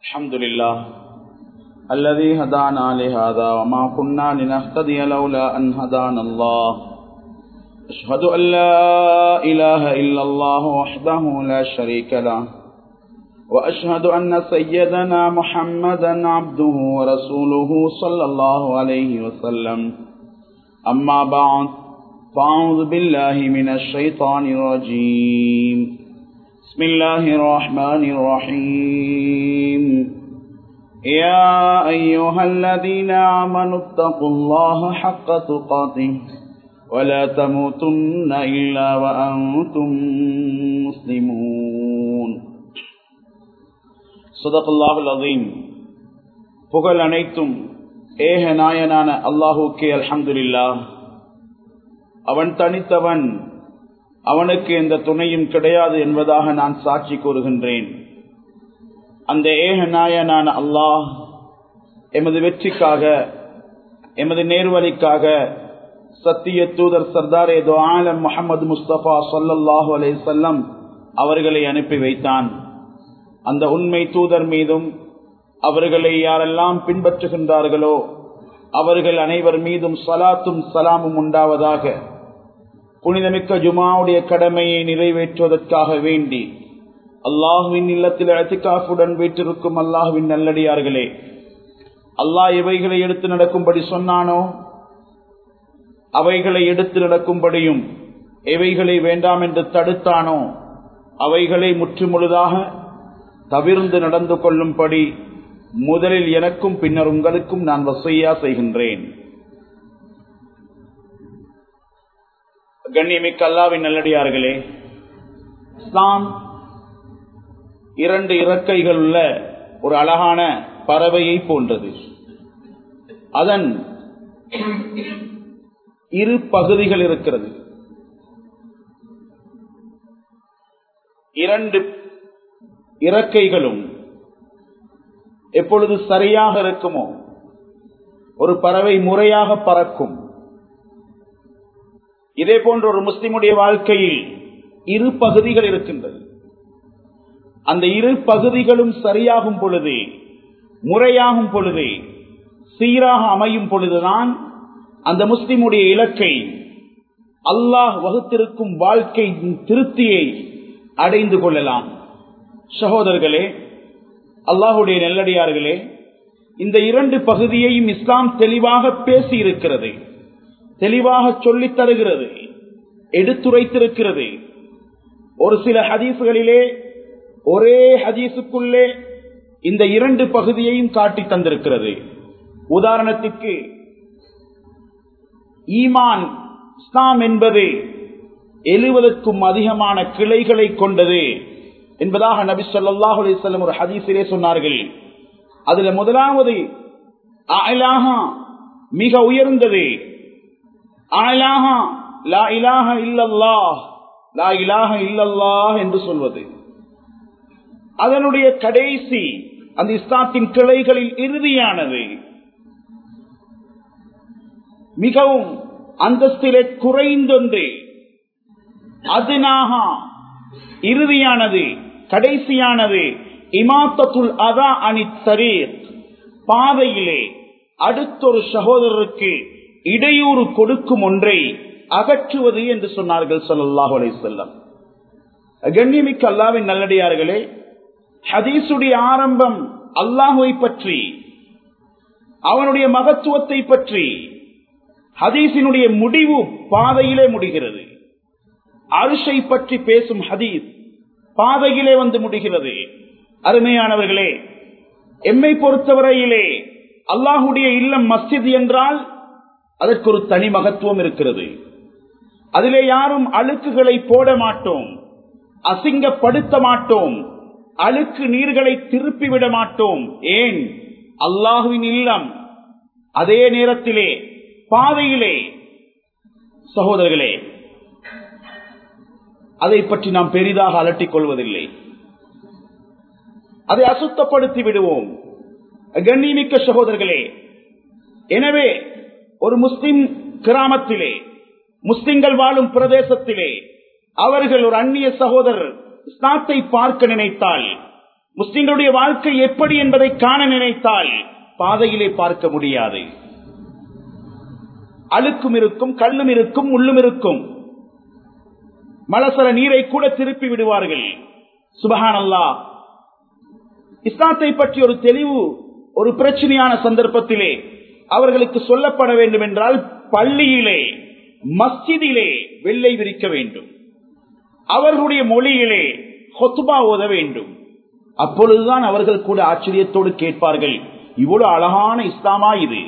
الحمد لله الذي هدانا لهذا وما كنا لنهتدي لولا أن هدانا الله أشهد أن لا إله إلا الله وحده لا شريك له وأشهد أن سيدنا محمدا عبده ورسوله صلى الله عليه وسلم أما بعد فأعوذ بالله من الشيطان الرجيم بسم الله الرحمن الرحيم يا أيها الذين آمنوا اتقوا الله حق تقاته ولا تموتن إلا وأنتم مسلمون صدق الله العظيم புகழ் அனைத்தும் ஏக நாயனான அல்லாஹுக்கே அல்ஹம்துலில்லா அவன் தனித்தவன் அவனுக்கு எந்த துணையும் கிடையாது என்பதாக நான் சாட்சி கூறுகின்றேன் அந்த ஏக நாயனான அல்லாஹ் எமது வெற்றிக்காக எமது நேர்வழிக்காக சத்திய தூதர் சர்தாரே தோ ஆலம் முகமது முஸ்தபா சொல்லல்லாஹு அலே செல்லம் அவர்களை அனுப்பி வைத்தான் அந்த உண்மை தூதர் மீதும் அவர்களை யாரெல்லாம் பின்பற்றுகின்றார்களோ அவர்கள் அனைவர் மீதும் சலாத்தும் சலாமும் உண்டாவதாக புனிதமிக்க ஜுமாவுடைய கடமையை நிறைவேற்றுவதற்காக வேண்டி அல்லாஹுவின் இல்லத்தில் அத்திகாஃபுடன் வீட்டிருக்கும் அல்லாஹுவின் நல்லடியார்களே அல்லாஹ் எவைகளை எடுத்து நடக்கும்படி சொன்னானோ அவைகளை எடுத்து நடக்கும்படியும் எவைகளை வேண்டாம் என்று தடுத்தானோ அவைகளை முற்றுமுழுதாக தவிர்ந்து நடந்து கொள்ளும்படி முதலில் எனக்கும் பின்னர் உங்களுக்கும் நான் வசையா செய்கின்றேன் கண்ணியமிக்க அல்லாவின் நல்லடியார்களே இஸ்லாம் இரண்டு இறக்கைகள் உள்ள ஒரு அழகான பறவையை போன்றது அதன் இரு பகுதிகள் இருக்கிறது இரண்டு இறக்கைகளும் எப்பொழுது சரியாக இருக்குமோ ஒரு பறவை முறையாக பறக்கும் இதே போன்ற ஒரு முஸ்லிமுடைய வாழ்க்கையில் இரு பகுதிகள் இருக்கின்றது அந்த இரு பகுதிகளும் சரியாகும் பொழுது முறையாகும் பொழுது சீராக அமையும் பொழுதுதான் அந்த முஸ்லிமுடைய இலக்கை அல்லாஹ் வகுத்திருக்கும் வாழ்க்கை திருப்தியை அடைந்து கொள்ளலாம் சகோதரர்களே அல்லாஹுடைய நெல்லடியார்களே இந்த இரண்டு பகுதியையும் இஸ்லாம் தெளிவாக பேசி இருக்கிறது தெளிவாக சொல்லித் தருகிறது எடுத்துரைத்திருக்கிறது ஒரு சில ஹதீசுகளிலே ஒரே ஹதீசுக்குள்ளே இந்த இரண்டு பகுதியையும் காட்டி தந்திருக்கிறது உதாரணத்திற்கு ஈமான் இஸ்லாம் என்பது எழுவதற்கும் அதிகமான கிளைகளை கொண்டது என்பதாக நபி சொல்லாஹ் அலிசல்லம் ஒரு ஹதீஸிலே சொன்னார்கள் அதுல முதலாவது மிக உயர்ந்தது லா இலாஹ இல்லல்லாஹ் லா இலாஹ இல்லல்லாஹ் என்று சொல்வது அதனுடைய கடைசி அந்த இஸ்லாத்தின் கிளைகளில் இறுதியானது மிகவும் அந்தஸ்திலே குறைந்தொன்று அதுனாக இறுதியானது கடைசியானது இமாத்தத்துல் அதா அணி தரீர் பாதையிலே அடுத்தொரு சகோதரருக்கு இடையூறு கொடுக்கும் ஒன்றை அகற்றுவது என்று சொன்னார்கள் சொல்லல்லாஹ் அலை செல்லம் கண்ணியமிக்க அல்லாவின் நல்லடியார்களே ஹதீசுடைய ஆரம்பம் அல்லாஹுவை பற்றி அவனுடைய மகத்துவத்தை பற்றி ஹதீஸினுடைய முடிவு பாதையிலே முடிகிறது அரிசை பற்றி பேசும் ஹதீஸ் பாதையிலே வந்து முடிகிறது அருமையானவர்களே எம்மை பொறுத்தவரையிலே அல்லாஹுடைய இல்லம் மஸ்ஜித் என்றால் அதற்கு ஒரு தனி மகத்துவம் இருக்கிறது அதிலே யாரும் அழுக்குகளை போட மாட்டோம் அசிங்கப்படுத்த மாட்டோம் அழுக்கு நீர்களை திருப்பிவிட மாட்டோம் ஏன் அல்லாஹுவின் இல்லம் அதே நேரத்திலே பாதையிலே சகோதரர்களே அதை பற்றி நாம் பெரிதாக அலட்டிக் கொள்வதில்லை அதை அசுத்தப்படுத்தி விடுவோம் கண்ணிமிக்க சகோதரர்களே எனவே ஒரு முஸ்லிம் கிராமத்திலே முஸ்லிம்கள் வாழும் பிரதேசத்திலே அவர்கள் ஒரு அந்நிய சகோதரர் இஸ்லாத்தை பார்க்க நினைத்தால் முஸ்லிம்களுடைய வாழ்க்கை எப்படி என்பதை காண நினைத்தால் பாதையிலே பார்க்க முடியாது அழுக்கும் இருக்கும் கல்லும் இருக்கும் முள்ளும் இருக்கும் மலசர நீரை கூட திருப்பி விடுவார்கள் சுபஹான் அல்லா இஸ்லாத்தை பற்றி ஒரு தெளிவு ஒரு பிரச்சனையான சந்தர்ப்பத்திலே அவர்களுக்கு சொல்லப்பட வேண்டும் என்றால் பள்ளியிலே மஸ்ஜிதிலே வெள்ளை விரிக்க வேண்டும் அவர்களுடைய மொழியிலே ஹொத்துபா ஓத வேண்டும் அப்பொழுதுதான் அவர்கள் கூட ஆச்சரியத்தோடு கேட்பார்கள் இவ்வளவு அழகான இஸ்லாமா இது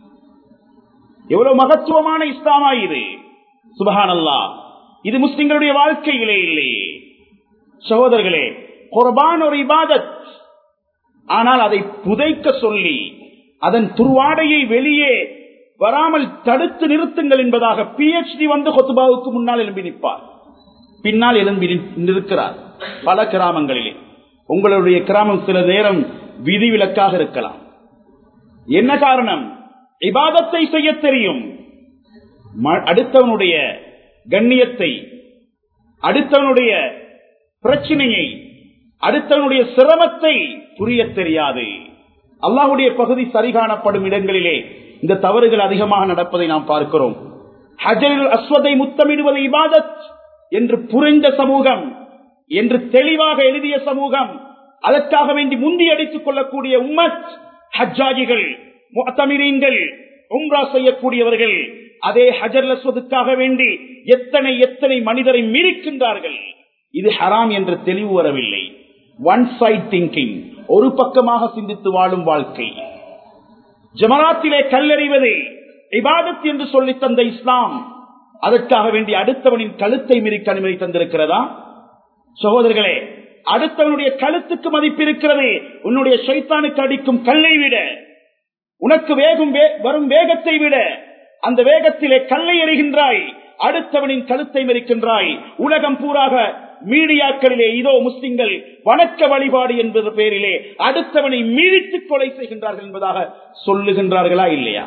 எவ்வளவு மகத்துவமான இஸ்லாமா இது சுபஹான் அல்லா இது முஸ்லிம்களுடைய வாழ்க்கையிலே இல்லையே சகோதரர்களே குர்பான் ஒரு இபாதத் ஆனால் அதை புதைக்க சொல்லி அதன் துருவாடையை வெளியே வராமல் தடுத்து நிறுத்துங்கள் என்பதாக பிஎச்டி வந்து கொத்துபாவுக்கு முன்னால் எழும்பி நிற்பார் பின்னால் எழும்பி நிற்கிறார் பல கிராமங்களிலே உங்களுடைய கிராமம் சில நேரம் விதிவிலக்காக இருக்கலாம் என்ன காரணம் இபாதத்தை செய்ய தெரியும் அடுத்தவனுடைய கண்ணியத்தை அடுத்தவனுடைய பிரச்சனையை அடுத்தவனுடைய சிரமத்தை புரிய தெரியாது அல்லாஹுடைய பகுதி சரி காணப்படும் இடங்களிலே இந்த தவறுகள் அதிகமாக நடப்பதை நாம் பார்க்கிறோம் ஹஜரில் அஸ்வதை முத்தமிடுவது இபாதத் என்று புரிந்த சமூகம் என்று தெளிவாக எழுதிய சமூகம் அதற்காக வேண்டி முந்தி அடித்துக் கொள்ளக்கூடிய உம்மத் ஹஜ்ஜாஜிகள் முத்தமிரீன்கள் உம்ரா செய்யக்கூடியவர்கள் அதே ஹஜர் அஸ்வதுக்காக வேண்டி எத்தனை எத்தனை மனிதரை மீறிக்கின்றார்கள் இது ஹராம் என்ற தெளிவு வரவில்லை ஒன் சைட் திங்கிங் ஒரு பக்கமாக சிந்தித்து வாழும் வாழ்க்கை ஜமராத்திலே கல்லறிவது இபாதத் என்று சொல்லி தந்த இஸ்லாம் அதற்காக வேண்டி அடுத்தவனின் கழுத்தை மிரிக்க அனுமதி தந்திருக்கிறதா சகோதரர்களே அடுத்தவனுடைய கழுத்துக்கு மதிப்பு இருக்கிறது உன்னுடைய சைத்தானுக்கு அடிக்கும் கல்லை விட உனக்கு வேகும் வரும் வேகத்தை விட அந்த வேகத்திலே கல்லை எறிகின்றாய் அடுத்தவனின் கழுத்தை மறிக்கின்றாய் உலகம் பூராக மீடியாக்களிலே இதோ முஸ்லிம்கள் வணக்க வழிபாடு என்பது பேரிலே அடுத்தவனை மீறித்து கொலை செய்கின்றார்கள் என்பதாக சொல்லுகின்றார்களா இல்லையா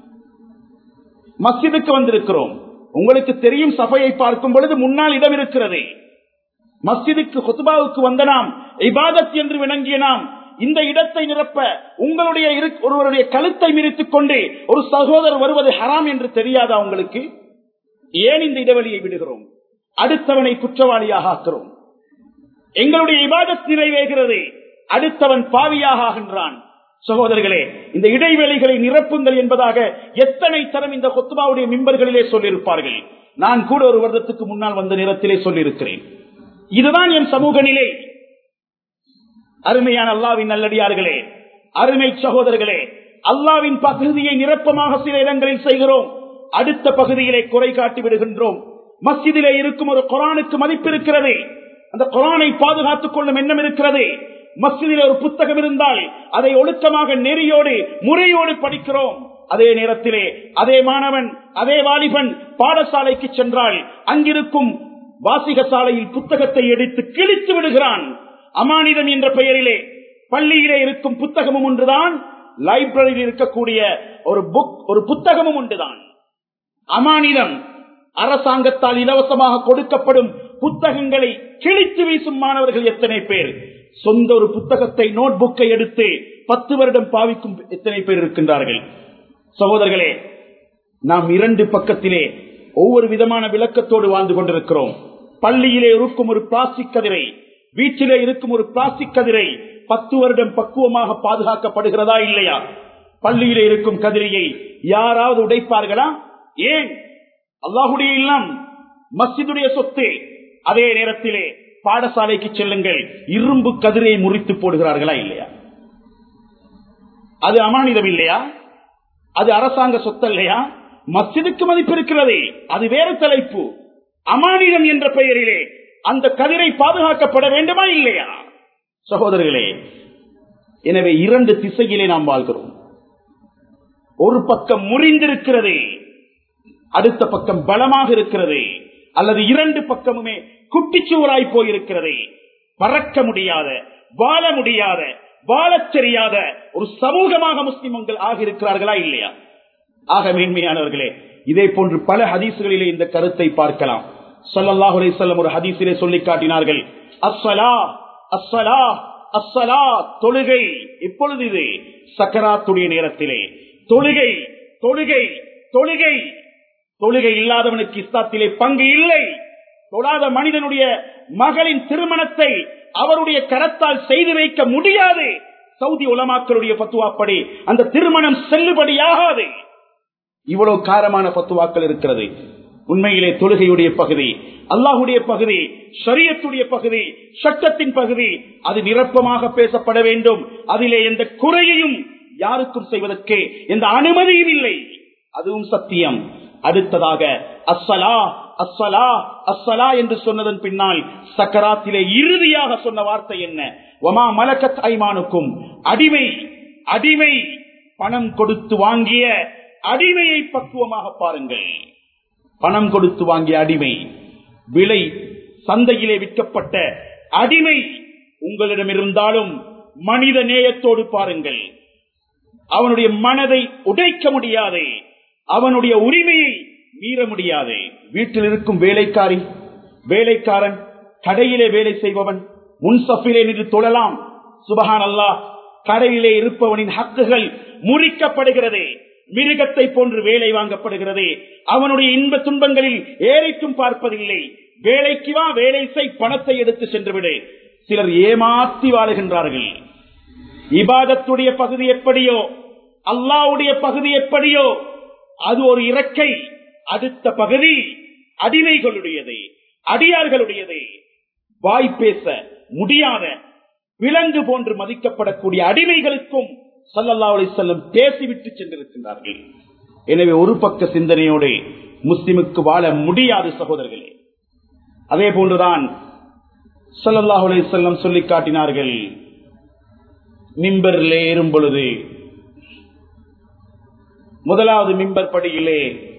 மஸ்ஜிதுக்கு வந்திருக்கிறோம் உங்களுக்கு தெரியும் சபையை பார்க்கும் பொழுது முன்னால் இடம் இருக்கிறது மஸ்ஜிதுக்கு ஹொத்துபாவுக்கு வந்த நாம் இபாதத் என்று விளங்கிய நாம் இந்த இடத்தை நிரப்ப உங்களுடைய ஒருவருடைய கழுத்தை மிரித்துக் கொண்டு ஒரு சகோதரர் வருவது ஹராம் என்று தெரியாதா உங்களுக்கு ஏன் இந்த இடைவெளியை விடுகிறோம் அடுத்தவனை குற்றவாளியாக ஆக்கிறோம் எங்களுடைய இபாதத் நிறைவேகிறது அடுத்தவன் பாவியாக ஆகின்றான் சகோதரர்களே இந்த இடைவெளிகளை நிரப்புங்கள் என்பதாக எத்தனை தரம் இந்த கொத்துபாவுடைய மிம்பர்களிலே சொல்லியிருப்பார்கள் நான் கூட ஒரு வருடத்துக்கு முன்னால் வந்த நேரத்திலே சொல்லியிருக்கிறேன் இதுதான் என் சமூக நிலை அருமையான அல்லாவின் நல்லடியார்களே அருமை சகோதரர்களே அல்லாவின் பகுதியை நிரப்பமாக சில இடங்களில் செய்கிறோம் அடுத்த பகுதியிலே குறை காட்டி விடுகின்றோம் மஸ்ஜிதிலே இருக்கும் ஒரு குரானுக்கு மதிப்பு இருக்கிறது அந்த குரானை பாதுகாத்துக் கொள்ளும் எண்ணம் இருக்கிறது மஸ்ஜிதில் ஒரு புத்தகம் இருந்தால் அதை ஒழுக்கமாக நெறியோடு முறையோடு படிக்கிறோம் அதே நேரத்திலே அதே மாணவன் அதே வாலிபன் பாடசாலைக்கு சென்றால் அங்கிருக்கும் வாசிக சாலையில் புத்தகத்தை எடுத்து கிழித்து விடுகிறான் அமானிதம் என்ற பெயரிலே பள்ளியிலே இருக்கும் புத்தகமும் ஒன்றுதான் லைப்ரரியில் இருக்கக்கூடிய ஒரு புக் ஒரு புத்தகமும் ஒன்றுதான் அமானிதம் அரசாங்கத்தால் இலவசமாக கொடுக்கப்படும் புத்தகங்களை கிழித்து வீசும் மாணவர்கள் எத்தனை பேர் சொந்த ஒரு புத்தகத்தை நோட் புக்கை எடுத்து பத்து வருடம் பாவிக்கும் எத்தனை பேர் இருக்கின்றார்கள் சகோதரர்களே நாம் இரண்டு பக்கத்திலே ஒவ்வொரு விதமான விளக்கத்தோடு வாழ்ந்து கொண்டிருக்கிறோம் பள்ளியிலே இருக்கும் ஒரு பிளாஸ்டிக் கதிரை வீட்டிலே இருக்கும் ஒரு பிளாஸ்டிக் கதிரை பத்து வருடம் பக்குவமாக பாதுகாக்கப்படுகிறதா இல்லையா பள்ளியிலே இருக்கும் கதிரையை யாராவது உடைப்பார்களா ஏன் அல்லாஹுடைய இல்லம் மஸ்ஜிதுடைய சொத்து அதே நேரத்திலே பாடசாலைக்கு செல்லுங்கள் இரும்பு கதிரை முறித்து போடுகிறார்களா இல்லையா அது அமானிதம் இல்லையா அது அரசாங்க சொத்து இல்லையா மஸ்ஜிதுக்கு மதிப்பு இருக்கிறது அது வேறு தலைப்பு அமானிதம் என்ற பெயரிலே அந்த கதிரை பாதுகாக்கப்பட வேண்டுமா இல்லையா சகோதரர்களே எனவே இரண்டு திசையிலே நாம் வாழ்கிறோம் ஒரு பக்கம் முறிந்திருக்கிறது அடுத்த பக்கம் பலமாக இருக்கிறது அல்லது இரண்டு பக்கமுமே குட்டிச்சுவராய் போயிருக்கிறது பறக்க முடியாத வாழ முடியாத வாழத் தெரியாத ஒரு சமூகமாக முஸ்லிம்கள் ஆகியிருக்கிறார்களா இல்லையா ஆக மேன்மையானவர்களே இதே போன்று பல ஹதீசுகளிலே இந்த கருத்தை பார்க்கலாம் சொல்லல்லாஹு செல்லம் ஒரு ஹதீஸிலே சொல்லி காட்டினார்கள் அஸ்ஸலா அஸ்ஸலா அஸ்ஸலா தொழுகை எப்பொழுது இது சக்கராத்துடைய நேரத்திலே தொழுகை தொழுகை தொழுகை தொழுகை இல்லாதவனுக்கு இஸ்லாத்திலே பங்கு இல்லை தொழாத மனிதனுடைய மகளின் திருமணத்தை அவருடைய கரத்தால் செய்து வைக்க முடியாது சவுதி உலமாக்களுடைய பத்துவாப்படி அந்த திருமணம் செல்லுபடியாகாது இவ்வளவு காரமான பத்துவாக்கள் இருக்கிறது உண்மையிலே தொழுகையுடைய பகுதி அல்லாஹுடைய பகுதி ஷரியத்துடைய பகுதி சட்டத்தின் பகுதி அது நிரப்பமாக பேசப்பட வேண்டும் அதிலே எந்த குறையையும் யாருக்கும் செய்வதற்கு எந்த அனுமதியும் இல்லை அதுவும் சத்தியம் அடுத்ததாக அஸ்ஸலா அஸ்ஸலா அஸ்ஸலா என்று சொன்னதன் பின்னால் சக்கராத்திலே இறுதியாக சொன்ன வார்த்தை என்ன ஒமா மலக்கத் ஐமானுக்கும் அடிமை அடிமை பணம் கொடுத்து வாங்கிய அடிமையை பக்குவமாக பாருங்கள் பணம் கொடுத்து வாங்கிய அடிமை விலை சந்தையிலே விற்கப்பட்ட அடிமை உங்களிடம் இருந்தாலும் மனித நேயத்தோடு பாருங்கள் அவனுடைய மனதை உடைக்க முடியாது அவனுடைய உரிமையை மீற முடியாது வீட்டில் இருக்கும் வேலைக்காரி வேலைக்காரன் கடையிலே வேலை செய்பவன் முன்சப்பிலே நின்று தொழலாம் சுபஹான் அல்லா கடையிலே இருப்பவனின் ஹக்குகள் முறிக்கப்படுகிறது மிருகத்தை போன்று வேலை வாங்கப்படுகிறது அவனுடைய இன்ப துன்பங்களில் ஏழைக்கும் பார்ப்பதில்லை வேலைக்கு வா வேலை செய் பணத்தை எடுத்து சென்றுவிடு சிலர் ஏமாத்தி வாழுகின்றார்கள் இபாதத்துடைய பகுதி எப்படியோ அல்லாவுடைய பகுதி எப்படியோ அது ஒரு இறக்கை அடுத்த பகுதி அடிமைகளுடையது அடியார்களுடையது வாய் பேச முடியாத விலங்கு போன்று மதிக்கப்படக்கூடிய அடிமைகளுக்கும் சல்லல்லா அலி செல்லம் பேசிவிட்டு சென்றிருக்கின்றார்கள் எனவே ஒரு பக்க சிந்தனையோடு முஸ்லிமுக்கு வாழ முடியாது சகோதரர்களே அதே போன்றுதான் சல்லல்லாஹு அலி செல்லம் சொல்லி காட்டினார்கள் மிம்பரிலே ஏறும் பொழுது முதலாவது மிம்பர் படியிலே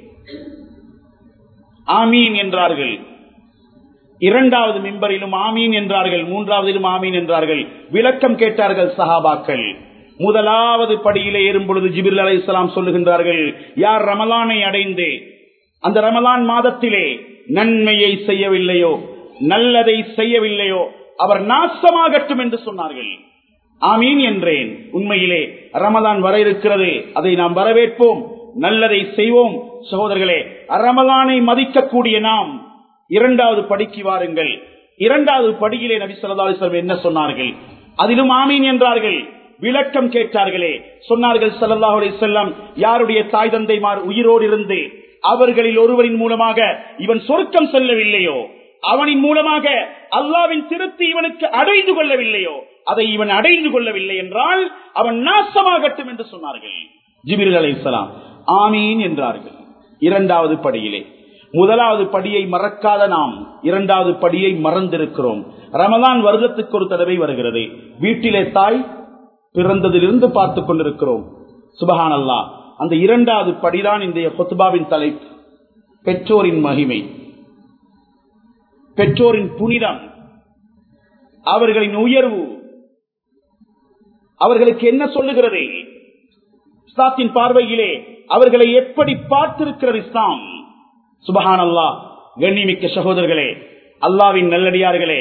ஆமீன் என்றார்கள் இரண்டாவது மிம்பரிலும் ஆமீன் என்றார்கள் மூன்றாவதிலும் ஆமீன் என்றார்கள் விளக்கம் கேட்டார்கள் சஹாபாக்கள் முதலாவது படியிலே ஏறும் பொழுது ஜிபிர் அலை இஸ்லாம் சொல்லுகின்றார்கள் யார் ரமலானை அடைந்து அந்த ரமலான் மாதத்திலே நன்மையை செய்யவில்லையோ நல்லதை செய்யவில்லையோ அவர் நாசமாகட்டும் என்று சொன்னார்கள் ஆமீன் என்றேன் உண்மையிலே ரமலான் வர இருக்கிறது அதை நாம் வரவேற்போம் நல்லதை செய்வோம் சகோதரர்களே ரமலானை மதிக்கக்கூடிய நாம் இரண்டாவது படிக்கு வாருங்கள் இரண்டாவது படியிலே நபி சொல்லா அலிஸ்லாம் என்ன சொன்னார்கள் அதிலும் ஆமீன் என்றார்கள் விளக்கம் கேட்டார்களே சொன்னார்கள் சல்லாஹ் அலி செல்லம் யாருடைய தாய் தந்தைமார் உயிரோடு இருந்து அவர்களில் ஒருவரின் மூலமாக இவன் சொர்க்கம் செல்லவில்லையோ அவனின் மூலமாக அல்லாவின் திருத்தி இவனுக்கு அடைந்து கொள்ளவில்லையோ அதை இவன் அடைந்து கொள்ளவில்லை என்றால் அவன் நாசமாகட்டும் என்று சொன்னார்கள் ஜிபிர் அலை இஸ்லாம் ஆமீன் என்றார்கள் இரண்டாவது படியிலே முதலாவது படியை மறக்காத நாம் இரண்டாவது படியை மறந்திருக்கிறோம் ரமதான் வருடத்துக்கு ஒரு தடவை வருகிறது வீட்டிலே தாய் பிறந்ததிலிருந்து பார்த்துக் கொண்டிருக்கிறோம் சுபஹான் அல்லா அந்த இரண்டாவது படிதான் இன்றைய கொத்துபாவின் தலைப்பு பெற்றோரின் மகிமை பெற்றோரின் புனிதம் அவர்களின் உயர்வு அவர்களுக்கு என்ன சொல்லுகிறது இஸ்லாத்தின் பார்வையிலே அவர்களை எப்படி பார்த்திருக்கிறது இஸ்லாம் சுபஹான் அல்லா கண்ணிமிக்க சகோதரர்களே அல்லாவின் நல்லடியார்களே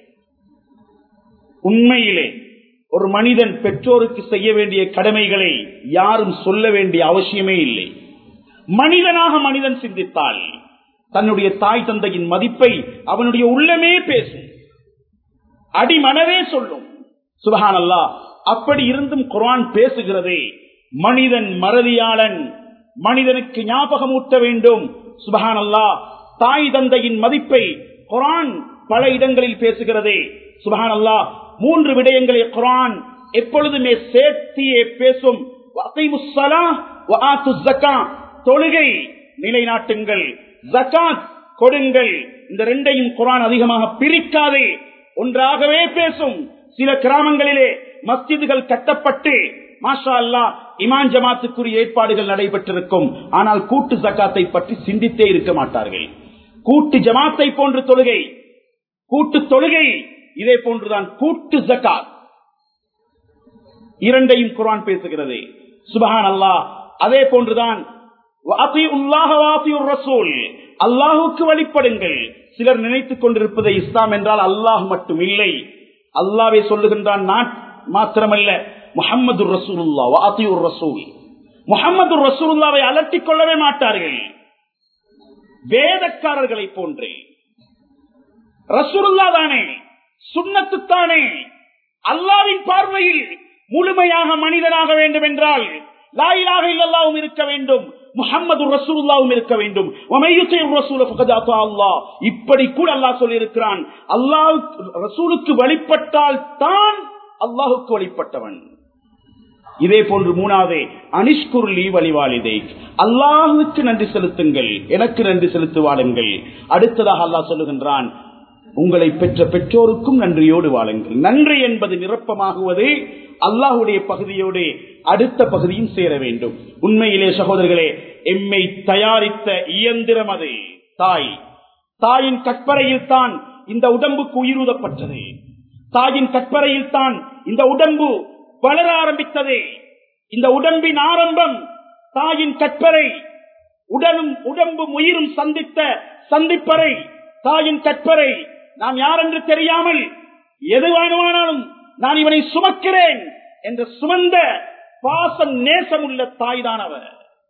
உண்மையிலே ஒரு மனிதன் பெற்றோருக்கு செய்ய வேண்டிய கடமைகளை யாரும் சொல்ல வேண்டிய அவசியமே இல்லை மனிதனாக மனிதன் சிந்தித்தால் தன்னுடைய தாய் தந்தையின் மதிப்பை அவனுடைய உள்ளமே பேசும் அடிமனவே சொல்லும் சுபஹான் அல்லா அப்படி இருந்தும் குரான் பேசுகிறதே மனிதன் மறதியாளன் மனிதனுக்கு ஞாபகமூட்ட வேண்டும் சுபஹான் அல்லா தாய் தந்தையின் மதிப்பை குரான் பல இடங்களில் பேசுகிறதே சுபஹான் அல்லா மூன்று விடயங்களை குரான் எப்பொழுதுமே சேர்த்தியே பேசும் தொழுகை நிலைநாட்டுங்கள் ஜக்காத் கொடுங்கள் இந்த ரெண்டையும் குரான் அதிகமாக பிரிக்காதே ஒன்றாகவே பேசும் சில கிராமங்களிலே மஸ்ஜிதுகள் கட்டப்பட்டு மாஷா அல்லா இமான் ஜமாத்துக்குரிய ஏற்பாடுகள் நடைபெற்றிருக்கும் ஆனால் கூட்டு ஜக்காத்தை பற்றி சிந்தித்தே இருக்க மாட்டார்கள் கூட்டு ஜமாத்தை போன்று தொழுகை கூட்டு தொழுகை இதே போன்றுதான் கூட்டு ஜக்காத் இரண்டையும் குரான் பேசுகிறது சுபஹான் அல்லா அதே போன்றுதான் அல்லாஹுக்கு வழிபடுங்கள் சிலர் நினைத்துக் கொண்டிருப்பதை இஸ்லாம் என்றால் அல்லாஹ் மட்டும் இல்லை அல்லாவே சொல்லுகின்றான் நான் மாத்திரமல்ல முகமது ரசூலுல்லா வாத்தியூர் ரசூல் முகமது ரசூலுல்லாவை அலட்டிக் கொள்ளவே மாட்டார்கள் வேதக்காரர்களை போன்றே ரசூலுல்லா தானே சுண்ணத்து தானே அல்லாவின் பார்வையில் முழுமையாக மனிதனாக வேண்டும் என்றால் லாயிலாக இல்லல்லாவும் இருக்க வேண்டும் முகமது ரசூல்லாவும் இருக்க வேண்டும் இப்படி கூட அல்லாஹ் சொல்லி இருக்கிறான் அல்லாஹ் ரசூலுக்கு வழிபட்டால் தான் அல்லாஹுக்கு வழிபட்டவன் இதே போன்று மூணாவது அனிஷ்குர்லி வழிவாளிதை அல்லாஹுக்கு நன்றி செலுத்துங்கள் எனக்கு நன்றி செலுத்துவாளுங்கள் அடுத்ததாக அல்லாஹ் சொல்லுகின்றான் உங்களை பெற்ற பெற்றோருக்கும் நன்றியோடு வாழுங்கள் நன்றி என்பது நிரப்பமாகுவது அல்லாஹுடைய பகுதியோடு அடுத்த பகுதியும் சேர வேண்டும் உண்மையிலே சகோதரர்களே எம்மை தயாரித்த இயந்திரம் அது தாய் தாயின் கற்பறையில் தான் இந்த உடம்புக்கு உயிரூதப்பட்டது தாயின் கற்பறையில் தான் இந்த உடம்பு வளர ஆரம்பித்தது இந்த உடம்பின் ஆரம்பம் தாயின் கற்பறை உடலும் உடம்பும் உயிரும் சந்தித்த சந்திப்பறை தாயின் கற்பறை நாம் யார் என்று தெரியாமல் எது வேணுமானாலும் நான் இவனை சுமக்கிறேன் என்று சுமந்த பாசம் நேசம் உள்ள தாய்தான் அவர்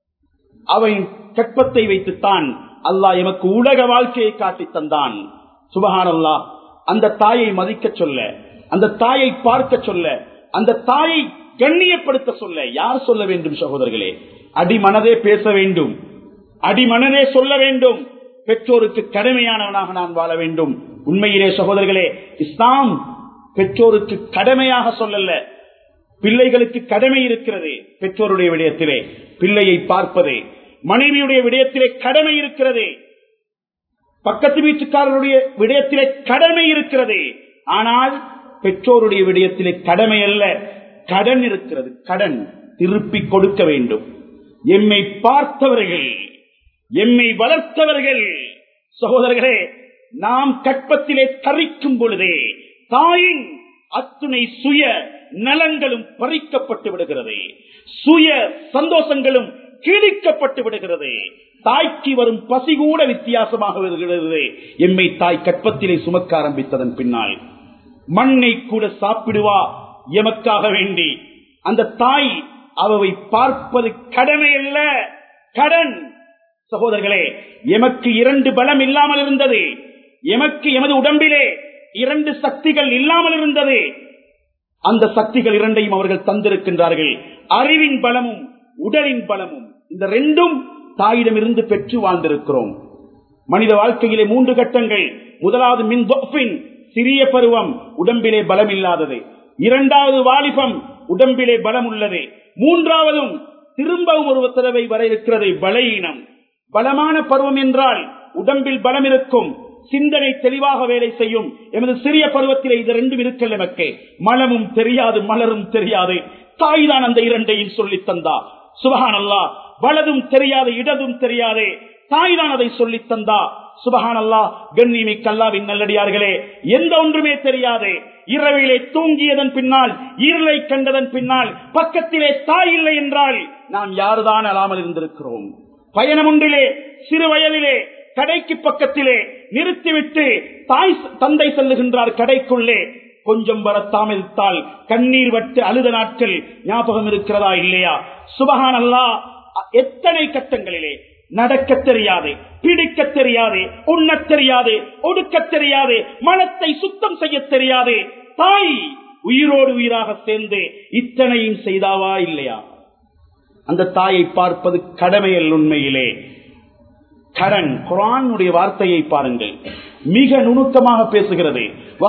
அவன் கற்பத்தை வைத்துத்தான் அல்லாஹ் எமக்கு உலக வாழ்க்கையை காட்டி தந்தான் சுபகான் அல்லா அந்த தாயை மதிக்க சொல்ல அந்த தாயை பார்க்க சொல்ல அந்த தாயை கண்ணியப்படுத்த சொல்ல யார் சொல்ல வேண்டும் சகோதரர்களே அடிமனதே பேச வேண்டும் அடிமனதே சொல்ல வேண்டும் பெற்றோருக்கு கடமையானவனாக நான் வாழ வேண்டும் உண்மையிலே சகோதரர்களே இஸ்லாம் பெற்றோருக்கு கடமையாக சொல்லல பிள்ளைகளுக்கு கடமை இருக்கிறது பெற்றோருடைய விடயத்திலே பிள்ளையை பார்ப்பது மனைவியுடைய விடயத்திலே கடமை இருக்கிறது பக்கத்து வீட்டுக்காரருடைய விடயத்திலே கடமை இருக்கிறது ஆனால் பெற்றோருடைய விடயத்திலே கடமை அல்ல கடன் இருக்கிறது கடன் திருப்பி கொடுக்க வேண்டும் எம்மை பார்த்தவர்கள் எம்மை வளர்த்தவர்கள் சகோதரர்களே நாம் கற்பத்திலே தரிக்கும் பொழுதே தாயின் அத்துணை சுய நலங்களும் பறிக்கப்பட்டு விடுகிறது சுய சந்தோஷங்களும் கிழிக்கப்பட்டு விடுகிறது தாய்க்கு வரும் பசி கூட வித்தியாசமாக வருகிறது எம்மை தாய் கற்பத்திலே சுமக்க ஆரம்பித்ததன் பின்னால் மண்ணை கூட சாப்பிடுவா எமக்காக வேண்டி அந்த தாய் அவவை பார்ப்பது கடமை அல்ல கடன் சகோதரர்களே எமக்கு இரண்டு பலம் இல்லாமல் இருந்தது எமக்கு எமது உடம்பிலே இரண்டு சக்திகள் இல்லாமல் இருந்தது அந்த சக்திகள் இரண்டையும் அவர்கள் தந்திருக்கின்றார்கள் அறிவின் பலமும் உடலின் பலமும் இந்த ரெண்டும் தாயிடமிருந்து பெற்று வாழ்ந்திருக்கிறோம் மனித வாழ்க்கையிலே மூன்று கட்டங்கள் முதலாவது மின் சிறிய பருவம் உடம்பிலே பலம் இல்லாதது இரண்டாவது வாலிபம் உடம்பிலே பலம் உள்ளது மூன்றாவதும் திரும்பவும் ஒரு தடவை வர இருக்கிறது பலஈனம் பலமான பருவம் என்றால் உடம்பில் பலம் இருக்கும் சிந்தனை தெளிவாக வேலை செய்யும் எமது சிறிய பருவத்திலே இது ரெண்டும் இருக்கல் நமக்கு மலமும் தெரியாது மலரும் தெரியாது தாய் தான் அந்த இரண்டையும் சொல்லி தந்தா சுபகான் அல்லா வலதும் தெரியாது இடதும் தெரியாது தாய் தான் அதை சொல்லி தந்தா சுபகான் அல்லா கண்ணிமி கல்லாவின் நல்லடியார்களே எந்த ஒன்றுமே தெரியாது இரவிலே தூங்கியதன் பின்னால் இருளை கண்டதன் பின்னால் பக்கத்திலே தாய் இல்லை என்றால் நாம் யாருதான் அலாமல் இருந்திருக்கிறோம் பயணம் ஒன்றிலே சிறு வயதிலே கடைக்கு பக்கத்திலே நிறுத்திவிட்டு தாய் தந்தை செல்லுகின்றார் கடைக்குள்ளே கொஞ்சம் வர தாமதித்தால் கண்ணீர் வட்டு அழுத நாட்கள் ஞாபகம் இருக்கிறதா இல்லையா சுபகான் அல்லா எத்தனை கட்டங்களிலே நடக்க தெரியாது பிடிக்க தெரியாது உண்ண தெரியாது ஒடுக்க தெரியாது மனத்தை சுத்தம் செய்ய தெரியாது தாய் உயிரோடு உயிராக சேர்ந்து இத்தனையும் செய்தாவா இல்லையா அந்த தாயை பார்ப்பது கடமையல் உண்மையிலே கரண் குரானுடைய வார்த்தையை பாருங்கள் மிக நுணுக்கமாக பேசுகிறது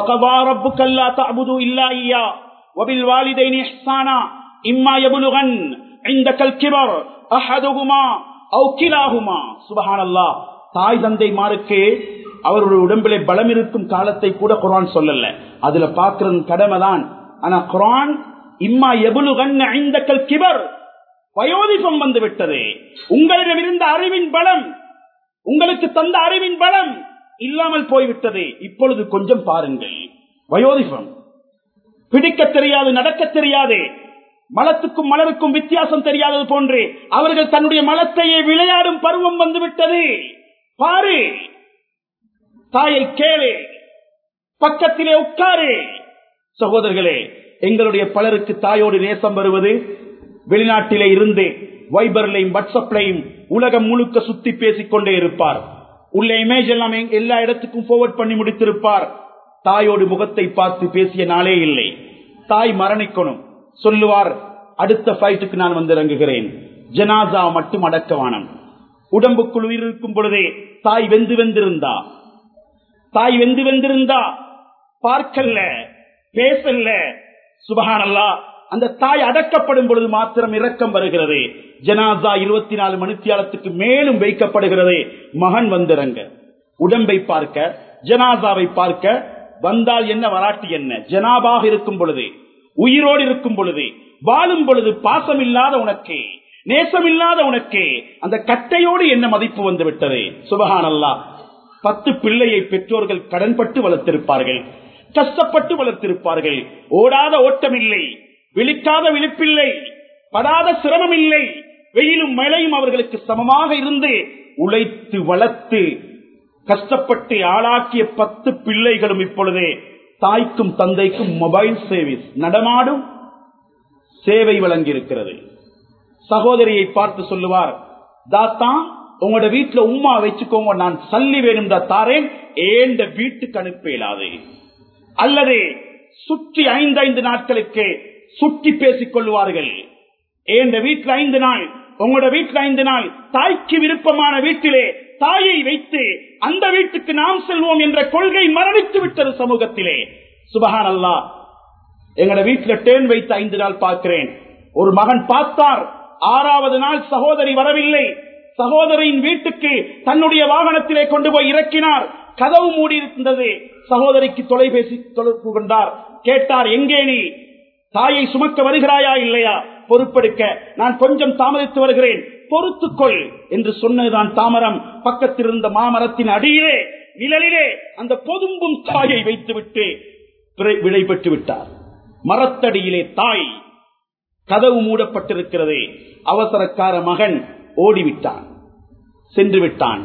இம்மா எபுலுகன் இந்த கல்கிவர் அஹதுகுமா அவுக்கிலாகுமா சுபஹானல்லா தாய் தந்தை மாருக்கு அவருடைய உடம்பிலே பலம் இருக்கும் காலத்தை கூட குரான் சொல்லல அதுல பாக்குறது கடமைதான் ஆனா குரான் இம்மா எபுலுகன் ஐந்த கல்கிவர் வயோதிபம் வந்து விட்டது உங்களிடம் இருந்த அறிவின் பலம் உங்களுக்கு தந்த அறிவின் பலம் இல்லாமல் போய்விட்டது இப்பொழுது கொஞ்சம் பாருங்கள் வயோதிபம் பிடிக்க தெரியாது நடக்க தெரியாது மலத்துக்கும் மலருக்கும் வித்தியாசம் தெரியாதது போன்று அவர்கள் தன்னுடைய மலத்தையே விளையாடும் பருவம் வந்துவிட்டது பாரு தாயை கேளு பக்கத்திலே உட்காரு சகோதரர்களே எங்களுடைய பலருக்கு தாயோடு நேசம் வருவது வெளிநாட்டிலே இருந்து வைபர்லையும் வாட்ஸ்அப்லையும் உலகம் முழுக்க சுத்தி பேசிக் கொண்டே இருப்பார் உள்ள இமேஜ் எல்லாம் எங்க- எல்லா இடத்துக்கும் forward பண்ணி முடித்திருப்பார் தாயோடு முகத்தை பார்த்து பேசிய நாளே இல்லை தாய் மரணிக்கணும் சொல்லுவார் அடுத்த ஃபைட்டுக்கு நான் வந்து இறங்குகிறேன் ஜனாசா மட்டும் அடக்கவானம் உடம்புக்குள் உயிர் இருக்கும் பொழுதே தாய் வெந்து வெந்திருந்தா தாய் வெந்து வெந்திருந்தா பார்க்கல்ல பேசல்ல சுபஹானல்லா அந்த தாய் அடக்கப்படும் பொழுது மாத்திரம் இரக்கம் வருகிறது ஜனாசா இருபத்தி நாலு மணித்தியாலத்துக்கு மேலும் வைக்கப்படுகிறது மகன் வந்திறங்க உடம்பை பார்க்க ஜனாசாவை பார்க்க வந்தால் என்ன வராட்டி என்ன ஜனாபாக இருக்கும் பொழுது உயிரோடு இருக்கும் பொழுது வாழும் பொழுது பாசம் இல்லாத உனக்கு நேசம் இல்லாத உனக்கு அந்த கட்டையோடு என்ன மதிப்பு வந்து விட்டது சுபஹானல்லா பத்து பிள்ளையை பெற்றோர்கள் கடன்பட்டு வளர்த்திருப்பார்கள் கஷ்டப்பட்டு வளர்த்திருப்பார்கள் ஓடாத ஓட்டம் இல்லை விழிக்காத விழிப்பில்லை படாத சிரமம் இல்லை வெயிலும் மழையும் அவர்களுக்கு சமமாக இருந்து உழைத்து வளர்த்து கஷ்டப்பட்டு ஆளாக்கிய பத்து பிள்ளைகளும் இப்பொழுதே தாய்க்கும் தந்தைக்கும் மொபைல் சர்வீஸ் நடமாடும் சேவை வழங்கி இருக்கிறது சகோதரியை பார்த்து சொல்லுவார் தாத்தா உங்களோட வீட்டுல உம்மா வச்சுக்கோங்க நான் சல்லி வேணும் தாரேன் ஏண்ட வீட்டுக்கு அனுப்பலாது அல்லது சுற்றி ஐந்து ஐந்து நாட்களுக்கு சுற்றி பேசிக் கொள்வார்கள் ஏண்ட வீட்டுல ஐந்து நாள் உங்களோட வீட்டுல ஐந்து நாள் தாய்க்கு விருப்பமான வீட்டிலே தாயை வைத்து அந்த வீட்டுக்கு நாம் செல்வோம் என்ற கொள்கை மரணித்து விட்டது சமூகத்திலே சுபஹான் அல்லா எங்கட வீட்டுல டேன் வைத்து ஐந்து நாள் பார்க்கிறேன் ஒரு மகன் பார்த்தார் ஆறாவது நாள் சகோதரி வரவில்லை சகோதரியின் வீட்டுக்கு தன்னுடைய வாகனத்திலே கொண்டு போய் இறக்கினார் கதவு மூடி இருந்தது சகோதரிக்கு தொலைபேசி தொடர்பு கொண்டார் கேட்டார் எங்கே நீ தாயை சுமக்க வருகிறாயா இல்லையா பொறுப்பெடுக்க நான் கொஞ்சம் தாமதித்து வருகிறேன் பொறுத்துக்கொள் என்று சொன்னதுதான் தாமரம் பக்கத்தில் இருந்த மாமரத்தின் அடியிலே நிழலிலே அந்த பொதும்பும் தாயை வைத்துவிட்டு பிறை- விடை பெற்று விட்டார் மரத்தடியிலே தாய் கதவு மூடப்பட்டிருக்கிறது அவசரக்கார மகன் ஓடிவிட்டான் சென்று விட்டான்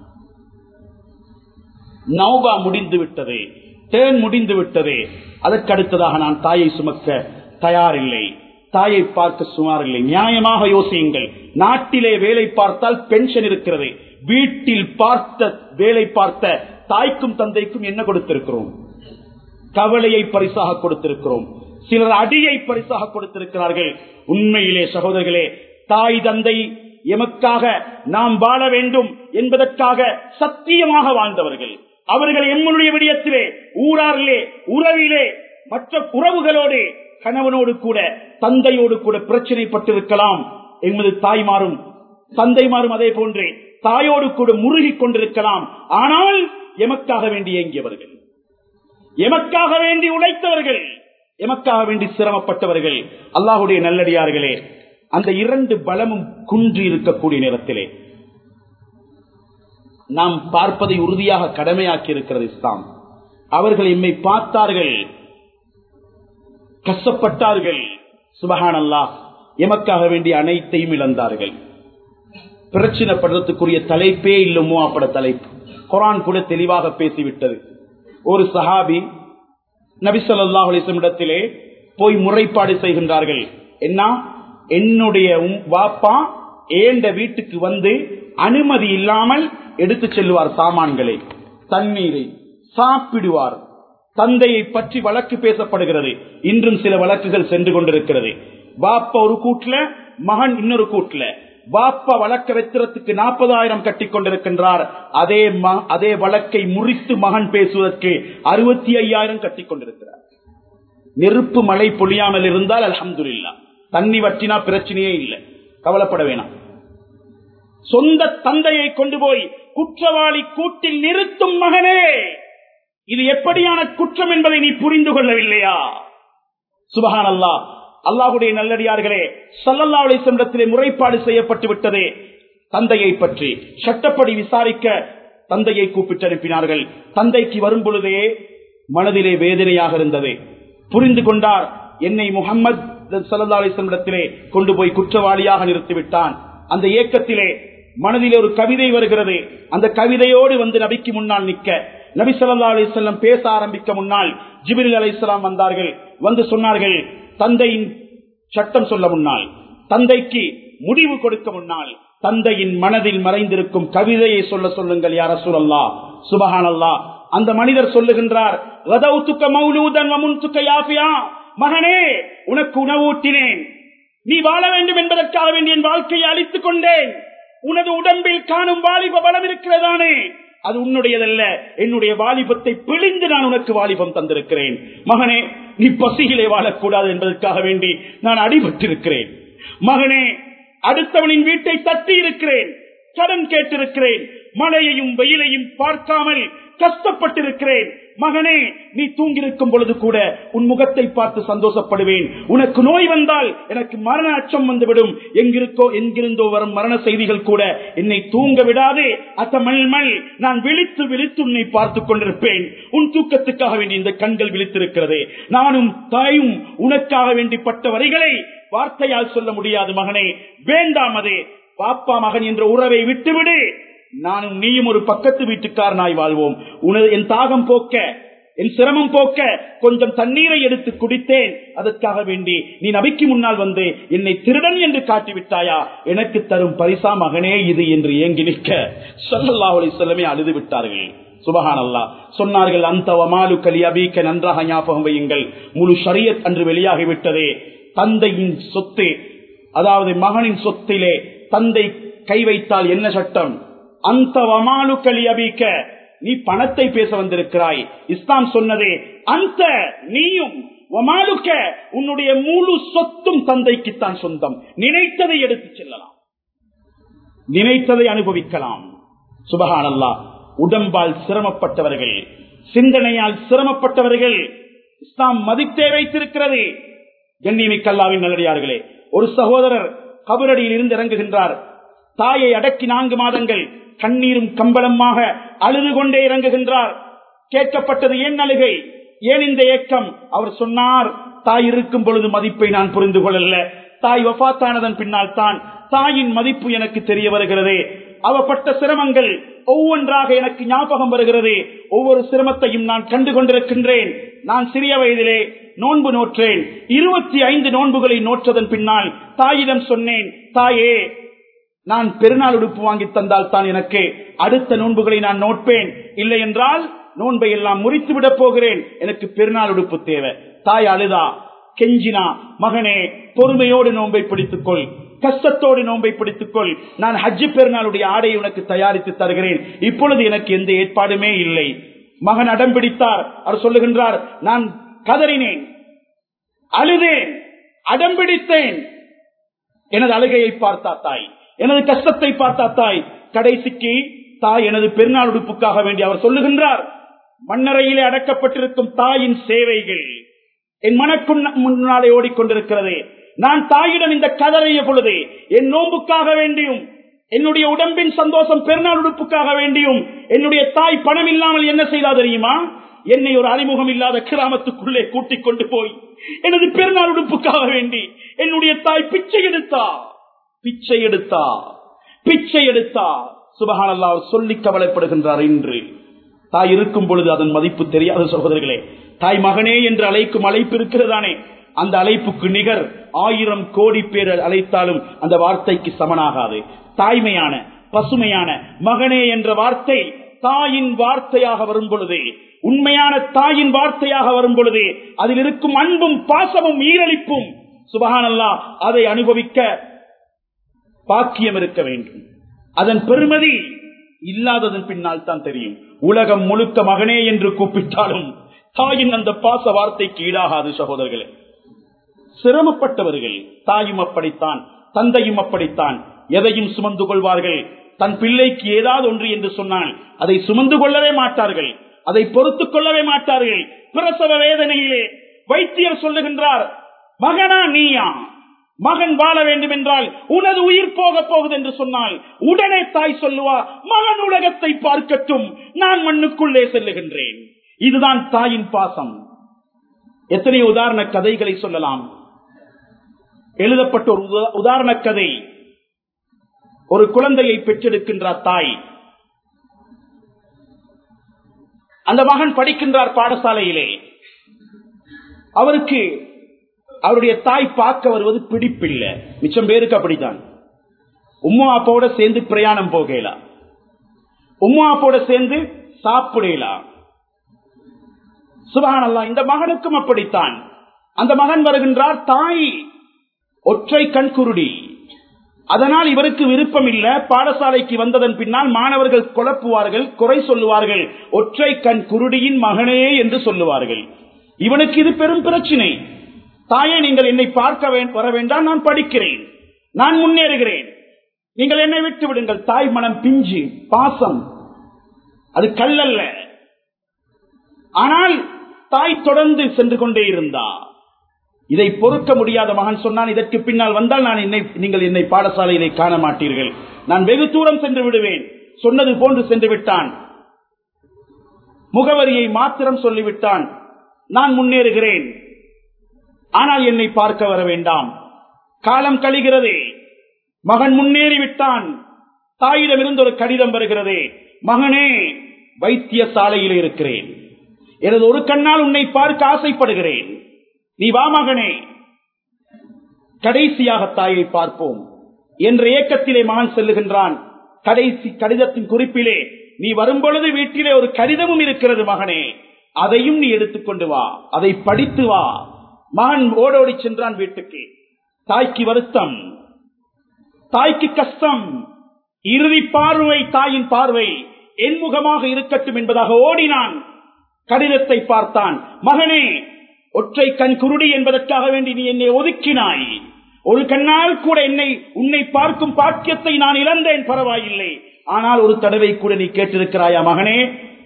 நௌபா முடிந்து விட்டது தேன் முடிந்து விட்டது அதற்கு அடுத்ததாக நான் தாயை சுமக்க தயாரில்லை தாயை பார்க்க சுமார் இல்லை நியாயமாக யோசியுங்கள் நாட்டிலே வேலை பார்த்தால் பென்ஷன் இருக்கிறது வீட்டில் பார்த்த வேலை பார்த்த தாய்க்கும் தந்தைக்கும் என்ன கொடுத்திருக்கிறோம் கவலையை பரிசாக கொடுத்திருக்கிறோம் சிலர் அடியை பரிசாக கொடுத்திருக்கிறார்கள் உண்மையிலே சகோதரர்களே தாய் தந்தை எமக்காக நாம் வாழ வேண்டும் என்பதற்காக சத்தியமாக வாழ்ந்தவர்கள் அவர்கள் எம்முடைய விடயத்திலே ஊராரிலே உறவிலே மற்ற உறவுகளோடு கணவனோடு கூட தந்தையோடு கூட பிரச்சனைப்பட்டிருக்கலாம் என்பது தாய்மாரும் தந்தைமாரும் அதே போன்றே தாயோடு கூட முருகிக் கொண்டிருக்கலாம் ஆனால் எமக்காக வேண்டி இயங்கியவர்கள் எமக்காக வேண்டி உழைத்தவர்கள் எமக்காக வேண்டி சிரமப்பட்டவர்கள் அல்லாஹுடைய நல்லடியார்களே அந்த இரண்டு பலமும் குன்றி இருக்கக்கூடிய நேரத்திலே நாம் பார்ப்பதை உறுதியாக கடமையாக்கி இருக்கிறது இஸ்லாம் அவர்கள் எம்மை பார்த்தார்கள் கஷ்டப்பட்டார்கள் சுபஹான் அல்லாஹ் எமக்காக வேண்டிய அனைத்தையும் இழந்தார்கள் பிரச்சனைப்படுறதுக்குரிய தலைப்பே இல்லமோ அப்பட தலைப்பு குரான் கூட தெளிவாக பேசிவிட்டது ஒரு சஹாபி நபிசல்லாஹ் இடத்திலே போய் முறைப்பாடு செய்கின்றார்கள் என்ன என்னுடைய உம் வாப்பா ஏண்ட வீட்டுக்கு வந்து அனுமதி இல்லாமல் எடுத்து செல்வார் சாமான்களை தண்ணீரை சாப்பிடுவார் தந்தையை பற்றி வழக்கு பேசப்படுகிறது இன்றும் சில வழக்குகள் சென்று கொண்டிருக்கிறது வாப்பா ஒரு கூட்டுல மகன் இன்னொரு கூட்டுல வாப்பா வழக்க வைத்திரத்துக்கு நாற்பதாயிரம் கட்டி கொண்டிருக்கின்றார் அதே ம- அதே வழக்கை முறித்து மகன் பேசுவதற்கு அறுபத்தி ஐயாயிரம் கட்டி கொண்டிருக்கிறார் நெருப்பு மழை பொழியாமல் இருந்தால் அல்ஹம்துலில்லா தண்ணி வற்றினா பிரச்சனையே இல்லை கவலைப்பட வேணாம் சொந்த தந்தையை கொண்டு போய் குற்றவாளி கூட்டில் நிறுத்தும் மகனே இது எப்படியான குற்றம் என்பதை நீ புரிந்து கொள்ளவில்லையா சுபஹான் அல்லாஹ் அல்லாஹுடைய நல்லடியார்களே சல்லல்லா அலிசமிடத்திலே முறைப்பாடு செய்யப்பட்டு விட்டதே தந்தையை பற்றி சட்டப்படி விசாரிக்க தந்தையை கூப்பிட்டு அனுப்பினார்கள் தந்தைக்கு வரும் பொழுதே மனதிலே வேதனையாக இருந்தது புரிந்து கொண்டார் என்னை முகம்மது சல்லா அலிசமிடத்திலே கொண்டு போய் குற்றவாளியாக நிறுத்திவிட்டான் அந்த ஏக்கத்திலே மனதிலே ஒரு கவிதை வருகிறது அந்த கவிதையோடு வந்து நபிக்கு முன்னால் நிற்க நபி ஸல்லல்லாஹு அலைஹி வஸல்லம் பேச ஆரம்பிக்க முன்னால் ஜிப்ரீல் அலைஹிஸ்ஸலாம் வந்தார்கள் வந்து சொன்னார்கள் தந்தையின் சட்டம் சொல்ல முன்னால் தந்தைக்கு முடிவு கொடுக்க முன்னால் தந்தையின் மனதில் மறைந்திருக்கும் கவிதையை சொல்ல சொல்லுங்கள் யார சூழல்லா சுபஹானல்லா அந்த மனிதர் சொல்லுகின்றார் "கதவுத்துக்க மௌலூதன் வமுன்துக்க யாஃபியா." மகனே உனக்கு உணவூட்டினேன் நீ வாழ வேண்டும் என்பதற்காக வேண்டிய என் வாழ்க்கையை அழித்துக் கொண்டேன் உனது உடம்பில் காணும் வாலிப பலம் இருக்கிறதானே அது உன்னுடையதல்ல என்னுடைய வாலிபத்தை பிழிந்து நான் உனக்கு வாலிபம் தந்திருக்கிறேன் மகனே நீ பசியிலே வாழக்கூடாது என்பதற்காக வேண்டி நான் அடிபட்டிருக்கிறேன் மகனே அடுத்தவனின் வீட்டை தட்டி இருக்கிறேன் கடன் கேட்டிருக்கிறேன் மழையையும் வெயிலையும் பார்க்காமல் கஷ்டப்பட்டிருக்கிறேன் மகனே நீ தூங்கியிருக்கும் பொழுது கூட உன் முகத்தை பார்த்து சந்தோஷப்படுவேன் உனக்கு நோய் வந்தால் எனக்கு மரண அச்சம் வந்துவிடும் எங்கிருக்கோ எங்கிருந்தோ வரும் மரண செய்திகள் கூட என்னை தூங்க விடாதே அத்தமல் மல் நான் விழித்து விழித்து உன்னை பார்த்துக் கொண்டிருப்பேன் உன் தூக்கத்துக்காக வேண்டி இந்த கண்கள் விழித்திருக்கிறது நானும் தாயும் உனக்காக வேண்டி பட்ட வரிகளை வார்த்தையால் சொல்ல முடியாது மகனே வேண்டாம் அதே பாப்பா மகன் என்ற உறவை விட்டுவிடு நானும் நீயும் ஒரு பக்கத்து வீட்டுக்காரனாய் வாழ்வோம் உனது என் தாகம் போக்க என் சிரமம் போக்க கொஞ்சம் தண்ணீரை எடுத்து குடித்தேன் அதற்காக வேண்டி நீ நபிக்கு முன்னால் வந்து என்னை திருடன் என்று காட்டிவிட்டாயா எனக்கு தரும் பரிசா மகனே இது என்று ஏங்கி நிற்க சொல்லல்லாஹலை செல்லமே அழுது விட்டார்கள் சுபஹான் அல்லா சொன்னார்கள் அந்த வமாலு கலி அபீக்க நன்றாக ஞாபகம் வையுங்கள் முழு ஷரியத் அன்று வெளியாகிவிட்டதே தந்தையின் சொத்து அதாவது மகனின் சொத்திலே தந்தை கை வைத்தால் என்ன சட்டம் அந்த வமாலு கலி அபீக்க நீ பணத்தை பேச வந்திருக்கிறாய் இஸ்லாம் சொன்னதே அந்த நீயும் வமாலுக்க உன்னுடைய முழு சொத்தும் தந்தைக்குத்தான் சொந்தம் நினைத்ததை எடுத்துச் செல்லலாம் நினைத்ததை அனுபவிக்கலாம் சுபகான் அல்லா உடம்பால் சிரமப்பட்டவர்கள் சிந்தனையால் சிரமப்பட்டவர்கள் இஸ்லாம் மதித்தே வைத்திருக்கிறது கண்ணியமிக்கல்லாவின் நல்லடியார்களே ஒரு சகோதரர் கபரடியில் இருந்து இறங்குகின்றார் தாயை அடக்கி நான்கு மாதங்கள் கண்ணீரும் கம்பளமாக அழுது கொண்டே இறங்குகின்றார் கேட்கப்பட்டது ஏன் அழுகை ஏன் இந்த ஏக்கம் அவர் சொன்னார் தாய் இருக்கும் பொழுது மதிப்பை நான் புரிந்து கொள்ளல தாய் வபாத்தானதன் பின்னால் தான் தாயின் மதிப்பு எனக்கு தெரிய வருகிறது அவப்பட்ட சிரமங்கள் ஒவ்வொன்றாக எனக்கு ஞாபகம் வருகிறது ஒவ்வொரு சிரமத்தையும் நான் கண்டு கொண்டிருக்கின்றேன் நான் சிறிய வயதிலே நோன்பு நோற்றேன் இருபத்தி ஐந்து நோன்புகளை நோற்றதன் பின்னால் தாயிடம் சொன்னேன் தாயே நான் பெருநாள் உடுப்பு வாங்கி தந்தால் தான் எனக்கு அடுத்த நோன்புகளை நான் நோட்பேன் இல்லை என்றால் நோன்பை எல்லாம் முறித்து விட போகிறேன் எனக்கு பெருநாள் உடுப்பு தேவை தாய் அழுதா கெஞ்சினா மகனே பொறுமையோடு நோன்பை பிடித்துக் கொள் கஷ்டத்தோடு நோன்பை பிடித்துக் கொள் நான் ஹஜ்ஜி பெருநாளுடைய ஆடையை உனக்கு தயாரித்து தருகிறேன் இப்பொழுது எனக்கு எந்த ஏற்பாடுமே இல்லை மகன் அடம் பிடித்தார் அவர் சொல்லுகின்றார் நான் கதறினேன் அழுதேன் அடம் பிடித்தேன் எனது அழுகையை பார்த்தா தாய் எனது கஷ்டத்தை பார்த்தா தாய் கடைசிக்கு தாய் எனது பெருநாள் உடுப்புக்காக வேண்டி அவர் சொல்லுகின்றார் மண்ணறையிலே அடக்கப்பட்டிருக்கும் தாயின் சேவைகள் என் மனக்கு முன்னாலே ஓடிக்கொண்டிருக்கிறது நான் தாயிடம் இந்த கதறைய பொழுது என் நோம்புக்காக வேண்டியும் என்னுடைய உடம்பின் சந்தோஷம் பெருநாள் உடுப்புக்காக வேண்டியும் என்னுடைய தாய் பணம் இல்லாமல் என்ன செய்தா தெரியுமா என்னை ஒரு அறிமுகம் இல்லாத கிராமத்துக்குள்ளே கூட்டிக் கொண்டு போய் எனது பெருநாள் உடுப்புக்காக வேண்டி என்னுடைய தாய் பிச்சை எடுத்தா பிச்சை எடுத்தா பிச்சை எடுத்தா சுபகானல்லா சொல்லி கவலைப்படுகின்றார் இன்று தாய் இருக்கும் பொழுது அதன் மதிப்பு தெரியாத சகோதரர்களே தாய் மகனே என்று அழைக்கும் அழைப்பு இருக்கிறதானே அந்த அழைப்புக்கு நிகர் ஆயிரம் கோடி பேர் அழைத்தாலும் அந்த வார்த்தைக்கு சமனாகாது தாய்மையான பசுமையான மகனே என்ற வார்த்தை தாயின் வார்த்தையாக வரும் பொழுது உண்மையான தாயின் வார்த்தையாக வரும் பொழுது அதில் இருக்கும் அன்பும் பாசமும் ஈரழிப்பும் சுபகானல்லா அதை அனுபவிக்க பாக்கியம் இருக்க வேண்டும் அதன் பெருமதி இல்லாததன் பின்னால் தான் தெரியும் உலகம் முழுக்க மகனே என்று கூப்பிட்டாலும் தாயின் அந்த பாச வார்த்தைக்கு ஈடாகாது சகோதரர்களே சிரமப்பட்டவர்கள் தாயும் அப்படித்தான் தந்தையும் அப்படித்தான் எதையும் சுமந்து கொள்வார்கள் தன் பிள்ளைக்கு ஏதாவது ஒன்று என்று சொன்னால் அதை சுமந்து கொள்ளவே மாட்டார்கள் அதை பொறுத்துக் கொள்ளவே மாட்டார்கள் பிரசவ வேதனையிலே வைத்தியர் சொல்லுகின்றார் மகனா நீயா மகன் வாழ வேண்டும் என்றால் உனது உயிர் போக போகுது என்று சொன்னால் உடனே தாய் சொல்லுவா மகன் உலகத்தை பார்க்கட்டும் நான் மண்ணுக்குள்ளே செல்லுகின்றேன் இதுதான் தாயின் பாசம் எத்தனை உதாரண கதைகளை சொல்லலாம் எழுதப்பட்ட ஒரு உதாரண கதை ஒரு குழந்தையை பெற்றெடுக்கின்றார் தாய் அந்த மகன் படிக்கின்றார் பாடசாலையிலே அவருக்கு அவருடைய தாய் பார்க்க வருவது பிடிப்பில்லை மிச்சம் பேருக்கு அப்படித்தான் உம்மா அப்பாவோட சேர்ந்து பிரயாணம் போகலாம் உம்மா அப்பாவோட சேர்ந்து சாப்பிடலாம் சுபஹானல்லா இந்த மகனுக்கும் அப்படித்தான் அந்த மகன் வருகின்றார் தாய் ஒற்றை கண் குருடி அதனால் இவருக்கு விருப்பம் இல்ல பாடசாலைக்கு வந்ததன் பின்னால் மாணவர்கள் குழப்புவார்கள் குறை சொல்லுவார்கள் ஒற்றை கண் குருடியின் மகனே என்று சொல்லுவார்கள் இவனுக்கு இது பெரும் பிரச்சனை தாயே நீங்கள் என்னை பார்க்க வே- வர வேண்டாம் நான் படிக்கிறேன் நான் முன்னேறுகிறேன் நீங்கள் என்னை விட்டு விடுங்கள் தாய் மனம் பிஞ்சு பாசம் அது கல்லல்ல ஆனால் தாய் தொடர்ந்து சென்று கொண்டே இருந்தா இதை பொறுக்க முடியாத மகன் சொன்னான் இதற்கு பின்னால் வந்தால் நான் என்னை நீங்கள் என்னை பாடசாலையிலே காண மாட்டீர்கள் நான் வெகு தூரம் சென்று விடுவேன் சொன்னது போன்று சென்று விட்டான் முகவரியை மாத்திரம் சொல்லிவிட்டான் நான் முன்னேறுகிறேன் ஆனால் என்னை பார்க்க வர வேண்டாம் காலம் கழிகிறதே மகன் முன்னேறிவிட்டான் தாயிடமிருந்து ஒரு கடிதம் வருகிறதே மகனே வைத்தியசாலையில் இருக்கிறேன் எனது ஒரு கண்ணால் உன்னை பார்க்க ஆசைப்படுகிறேன் நீ வா மகனே கடைசியாக தாயை பார்ப்போம் என்ற ஏக்கத்திலே மகன் செல்லுகின்றான் கடைசி கடிதத்தின் குறிப்பிலே நீ வரும்பொழுது வீட்டிலே ஒரு கடிதமும் இருக்கிறது மகனே அதையும் நீ எடுத்துக்கொண்டு வா அதை படித்து வா மகன் ஓடோடி சென்றான் வீட்டுக்கு தாய்க்கு வருத்தம் தாய்க்கு கஷ்டம் இறுதி பார்வை தாயின் பார்வை என்முகமாக இருக்கட்டும் என்பதாக ஓடினான் கடிதத்தை பார்த்தான் மகனே ஒற்றை கண் குருடி என்பதற்காக வேண்டி நீ என்னை ஒதுக்கினாய் ஒரு கண்ணால் கூட என்னை உன்னை பார்க்கும் பாக்கியத்தை நான் இழந்தேன் பரவாயில்லை ஆனால் ஒரு தடவை கூட நீ கேட்டிருக்கிறாயா மகனே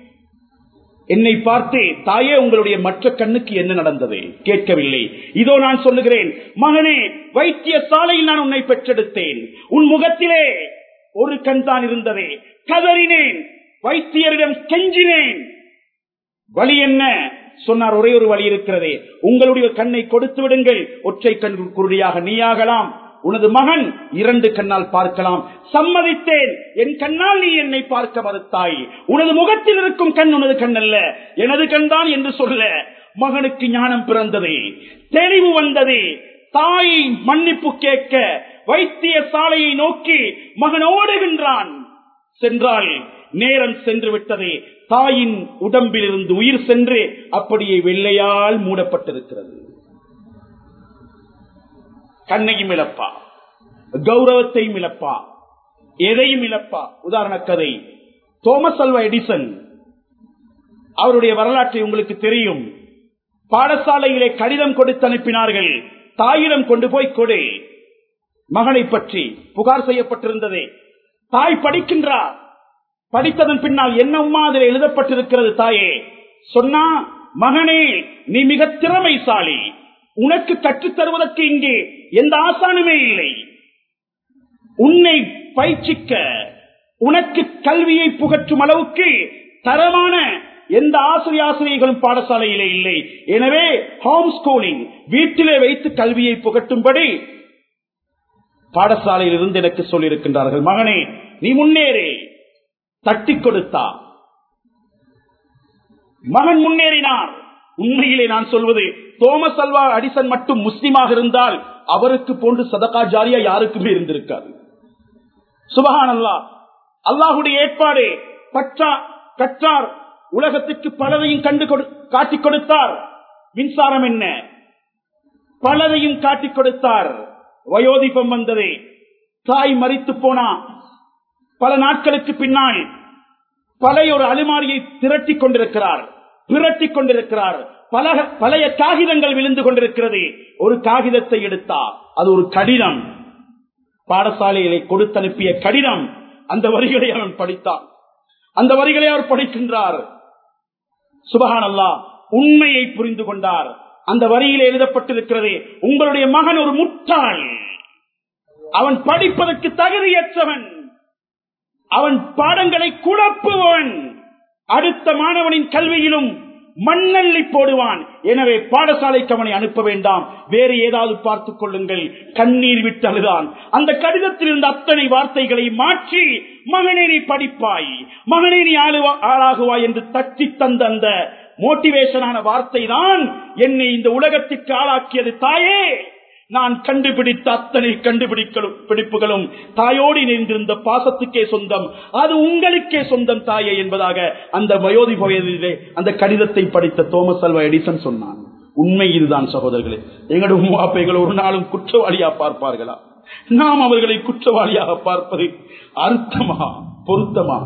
என்னை பார்த்து தாயே உங்களுடைய மற்ற கண்ணுக்கு என்ன நடந்தது கேட்கவில்லை இதோ நான் சொல்லுகிறேன் மகனே வைத்திய சாலையில் நான் உன்னை பெற்றெடுத்தேன் உன் முகத்திலே ஒரு கண் தான் இருந்ததே கதறினேன் வைத்தியரிடம் கெஞ்சினேன் வழி என்ன சொன்னார் ஒரே ஒரு வழி இருக்கிறதே உங்களுடைய கண்ணை கொடுத்து விடுங்கள் ஒற்றை கண் குருடியாக நீயாகலாம் உனது மகன் இரண்டு கண்ணால் பார்க்கலாம் சம்மதித்தேன் என் கண்ணால் நீ என்னை பார்க்க மறுத்தாய் உனது முகத்தில் இருக்கும் கண் உனது கண் அல்ல எனது கண் தான் என்று சொல்ல மகனுக்கு ஞானம் பிறந்தது தெளிவு வந்தது தாய் மன்னிப்பு கேட்க வைத்திய சாலையை நோக்கி மகன் ஓடுகின்றான் சென்றால் நேரம் சென்று விட்டது தாயின் உடம்பில் இருந்து உயிர் சென்று அப்படியே வெள்ளையால் மூடப்பட்டிருக்கிறது கண்ணையும் இழப்பா கௌரவத்தையும் இழப்பா எதையும் இழப்பா உதாரண கதை தோமஸ் அல்வா எடிசன் அவருடைய வரலாற்றை உங்களுக்கு தெரியும் பாடசாலையிலே கடிதம் கொடுத்து அனுப்பினார்கள் தாயிடம் கொண்டு போய் கொடு மகனை பற்றி புகார் செய்யப்பட்டிருந்தது தாய் படிக்கின்றார் படித்ததன் பின்னால் என்னம்மா அதில் எழுதப்பட்டிருக்கிறது தாயே சொன்னா மகனே நீ மிக திறமைசாலி உனக்கு கற்றுத் தருவதற்கு இங்கே எந்த ஆசானுமே இல்லை உன்னை பயிற்சிக்க உனக்கு கல்வியை புகற்றும் அளவுக்கு தரமான எந்த ஆசிரிய ஆசிரியர்களும் பாடசாலையிலே இல்லை எனவே ஹோம் ஸ்கூலிங் வீட்டிலே வைத்து கல்வியை புகட்டும்படி பாடசாலையில் இருந்து எனக்கு சொல்லியிருக்கின்றார்கள் மகனே நீ முன்னேறே தட்டி கொடுத்தா மகன் முன்னேறினார் உண்மையிலே நான் சொல்வது தோமஸ் அல்வா அடிசன் மட்டும் முஸ்லிமாக இருந்தால் அவருக்கு போன்று சதகா ஜாரியா யாருக்குமே இருந்திருக்காது சுபஹான் அல்லா அல்லாஹுடைய ஏற்பாடு பற்றா கற்றார் உலகத்துக்கு பலதையும் கண்டு காட்டிக் கொடுத்தார் மின்சாரம் என்ன பலதையும் காட்டிக் கொடுத்தார் வயோதிபம் வந்தது தாய் மறித்து போனா பல நாட்களுக்கு பின்னால் பழைய ஒரு அலுமாரியை திரட்டிக் கொண்டிருக்கிறார் திரட்டிக் கொண்டிருக்கிறார் பல பழைய காகிதங்கள் விழுந்து கொண்டிருக்கிறது ஒரு காகிதத்தை எடுத்தார் அது ஒரு கடிதம் பாடசாலையிலே கொடுத்தனுப்பிய கடிதம் அந்த வரிகளை அவன் படித்தான் அந்த வரிகளை அவர் படிக்கின்றார் சுபகான் அல்லா உண்மையை புரிந்து கொண்டார் அந்த வரியில் எழுதப்பட்டிருக்கிறது உங்களுடைய மகன் ஒரு முட்டாள் அவன் படிப்பதற்கு தகுதியற்றவன் அவன் பாடங்களை குழப்புவன் அடுத்த மாணவனின் கல்வியிலும் மண்ணள்ளி போடுவான் எனவே பாடசாலைக்கு அவனை அனுப்ப வேண்டாம் வேறு ஏதாவது பார்த்துக் கொள்ளுங்கள் கண்ணீர் விட்டு அழுதான் அந்த கடிதத்தில் இருந்த அத்தனை வார்த்தைகளை மாற்றி மகனே நீ படிப்பாய் மகனே நீ ஆளுவா- ஆளாகுவாய் என்று தட்டி தந்த அந்த மோட்டிவேஷனான வார்த்தை தான் என்னை இந்த உலகத்திற்கு ஆளாக்கியது தாயே நான் கண்டுபிடித்த அத்தனை கண்டுபிடிக்கலும் பிடிப்புகளும் தாயோடு இணைந்திருந்த பாசத்துக்கே சொந்தம் அது உங்களுக்கே சொந்தம் தாயே என்பதாக அந்த வயோதி வயதிலே அந்த கடிதத்தை படித்த தோமஸ் அல்வா எடிசன் சொன்னான் உண்மை இதுதான் சகோதரர்களே எங்களுடைய உமாப்பைகள் ஒரு நாளும் குற்றவாளியா பார்ப்பார்களா நாம் அவர்களை குற்றவாளியாக பார்ப்பது அர்த்தமா பொருத்தமா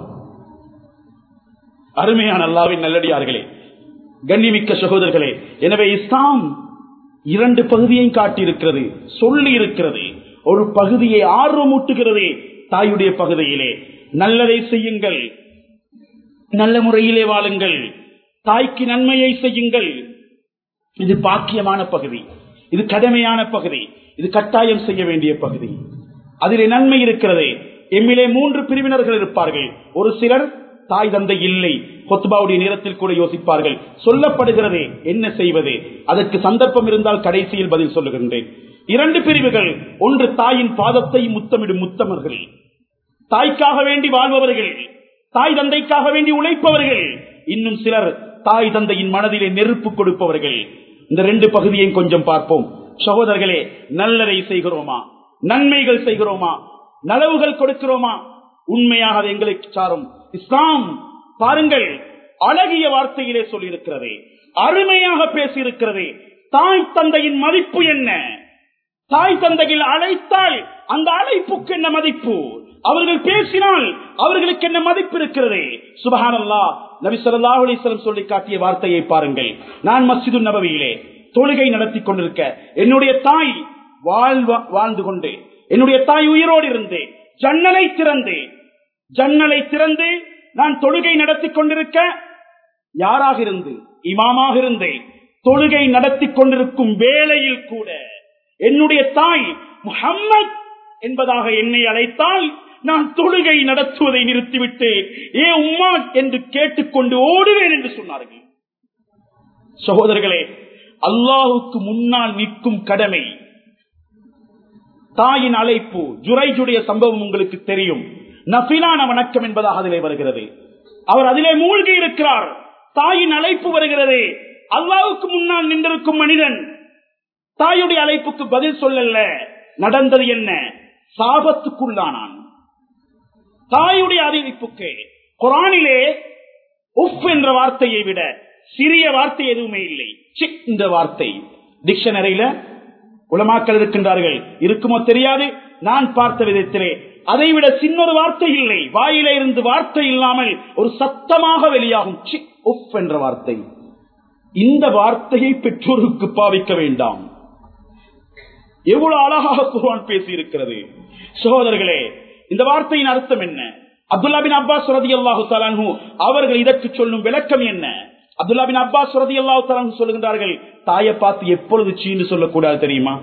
அருமையான அல்லாவின் நல்லடியார்களே கண்ணிமிக்க சகோதரர்களே எனவே இஸ்லாம் இரண்டு பகுதியையும் காட்டியிருக்கிறது சொல்லி இருக்கிறது ஒரு பகுதியை ஆர்வமூட்டுகிறது தாயுடைய பகுதியிலே நல்லதை செய்யுங்கள் நல்ல முறையிலே வாழுங்கள் தாய்க்கு நன்மையை செய்யுங்கள் இது பாக்கியமான பகுதி இது கடமையான பகுதி இது கட்டாயம் செய்ய வேண்டிய பகுதி அதிலே நன்மை இருக்கிறது எம்மிலே மூன்று பிரிவினர்கள் இருப்பார்கள் ஒரு சிலர் தாய் தந்தை இல்லை கொத்துபாவுடைய நேரத்தில் கூட யோசிப்பார்கள் சொல்லப்படுகிறது என்ன செய்வது அதற்கு சந்தர்ப்பம் இருந்தால் கடைசியில் பதில் சொல்லுகின்றேன் இரண்டு பிரிவுகள் ஒன்று தாயின் பாதத்தை முத்தமிடும் முத்தமர்கள் தாய்க்காக வேண்டி வாழ்பவர்கள் தாய் தந்தைக்காக வேண்டி உழைப்பவர்கள் இன்னும் சிலர் தாய் தந்தையின் மனதிலே நெருப்பு கொடுப்பவர்கள் இந்த ரெண்டு பகுதியையும் கொஞ்சம் பார்ப்போம் சகோதரர்களே நல்லதை செய்கிறோமா நன்மைகள் செய்கிறோமா நலவுகள் கொடுக்கிறோமா உண்மையாக அது எங்களுக்கு சாரும் இஸ்லாம் பாருங்கள் அழகிய வார்த்தையிலே சொல்லியிருக்கிறது அருமையாக பேசியிருக்கிறது தாய் தந்தையின் மதிப்பு என்ன தாய் தந்தையில் அழைத்தால் அந்த அழைப்புக்கு என்ன மதிப்பு அவர்கள் பேசினால் அவர்களுக்கு என்ன மதிப்பு இருக்கிறது சுபஹானல்லா நபி ஸல்லல்லாஹு அலைஹி வஸல்லம் சொல்லி காட்டிய வார்த்தையை பாருங்கள் நான் மஸ்ஜிது நபவியிலே தொழுகை நடத்தி கொண்டிருக்க என்னுடைய தாய் வாழ்வ- வாழ்ந்து கொண்டு என்னுடைய தாய் உயிரோடு இருந்து ஜன்னலை திறந்து ஜன்னலை திறந்து நான் தொழுகை நடத்தி கொண்டிருக்க யாராக இருந்து இமாமாக இருந்து தொழுகை நடத்தி கொண்டிருக்கும் வேளையில் கூட என்னுடைய தாய் முஹம்மத் என்பதாக என்னை அழைத்தால் நான் தொழுகை நடத்துவதை நிறுத்திவிட்டு ஏ உம்மா என்று கேட்டுக்கொண்டு ஓடுவேன் என்று சொன்னார்கள் சகோதரர்களே அல்லாஹுக்கு முன்னால் நிற்கும் கடமை தாயின் அழைப்பு ஜுரைஜுடைய சம்பவம் உங்களுக்கு தெரியும் நபிலான வணக்கம் என்பதாக அதிலே வருகிறது அவர் அதிலே மூழ்கி இருக்கிறார் தாயின் அழைப்பு வருகிறது அல்லாவுக்கு முன்னால் நின்றிருக்கும் மனிதன் தாயுடைய அழைப்புக்கு பதில் சொல்லல நடந்தது என்ன சாபத்துக்குள்ளானான் தாயுடைய அறிவிப்புக்கு குரானிலே உஃப் என்ற வார்த்தையை விட சிறிய வார்த்தை எதுவுமே இல்லை சிக் என்ற வார்த்தை டிக்ஷனரியில உலமாக்கள் இருக்கின்றார்கள் இருக்குமோ தெரியாது நான் பார்த்த விதத்திலே அதைவிட சின்னொரு வார்த்தை இல்லை வாயில இருந்து வார்த்தை இல்லாமல் ஒரு சத்தமாக வெளியாகும் சிக் உஃப் என்ற வார்த்தை இந்த வார்த்தையை பெற்றோருக்கு பாவிக்க வேண்டாம் எவ்வளவு அழகாக குர்ஆன் பேசி இருக்கிறது சகோதரர்களே இந்த வார்த்தையின் அர்த்தம் என்ன அப்துல்லா பின் அப்பாஸ் ரதி அல்லாஹு தலான்ஹு அவர்கள் இதற்கு சொல்லும் விளக்கம் என்ன அப்துல்லா பின் அப்பாஸ் ரதி அல்லாஹு தலான்ஹு சொல்லுகின்றார்கள் தாயை பார்த்து எப்பொழுது சீன்னு சொல்லக்கூடாது தெரியுமா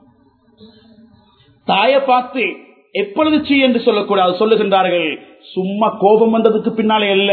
தாயை பார்த்து எப்பொழுது சீ என்று சொல்லக்கூடாது சொல்லுகின்றார்கள் சும்மா கோபம் வந்ததுக்கு பின்னாலே அல்ல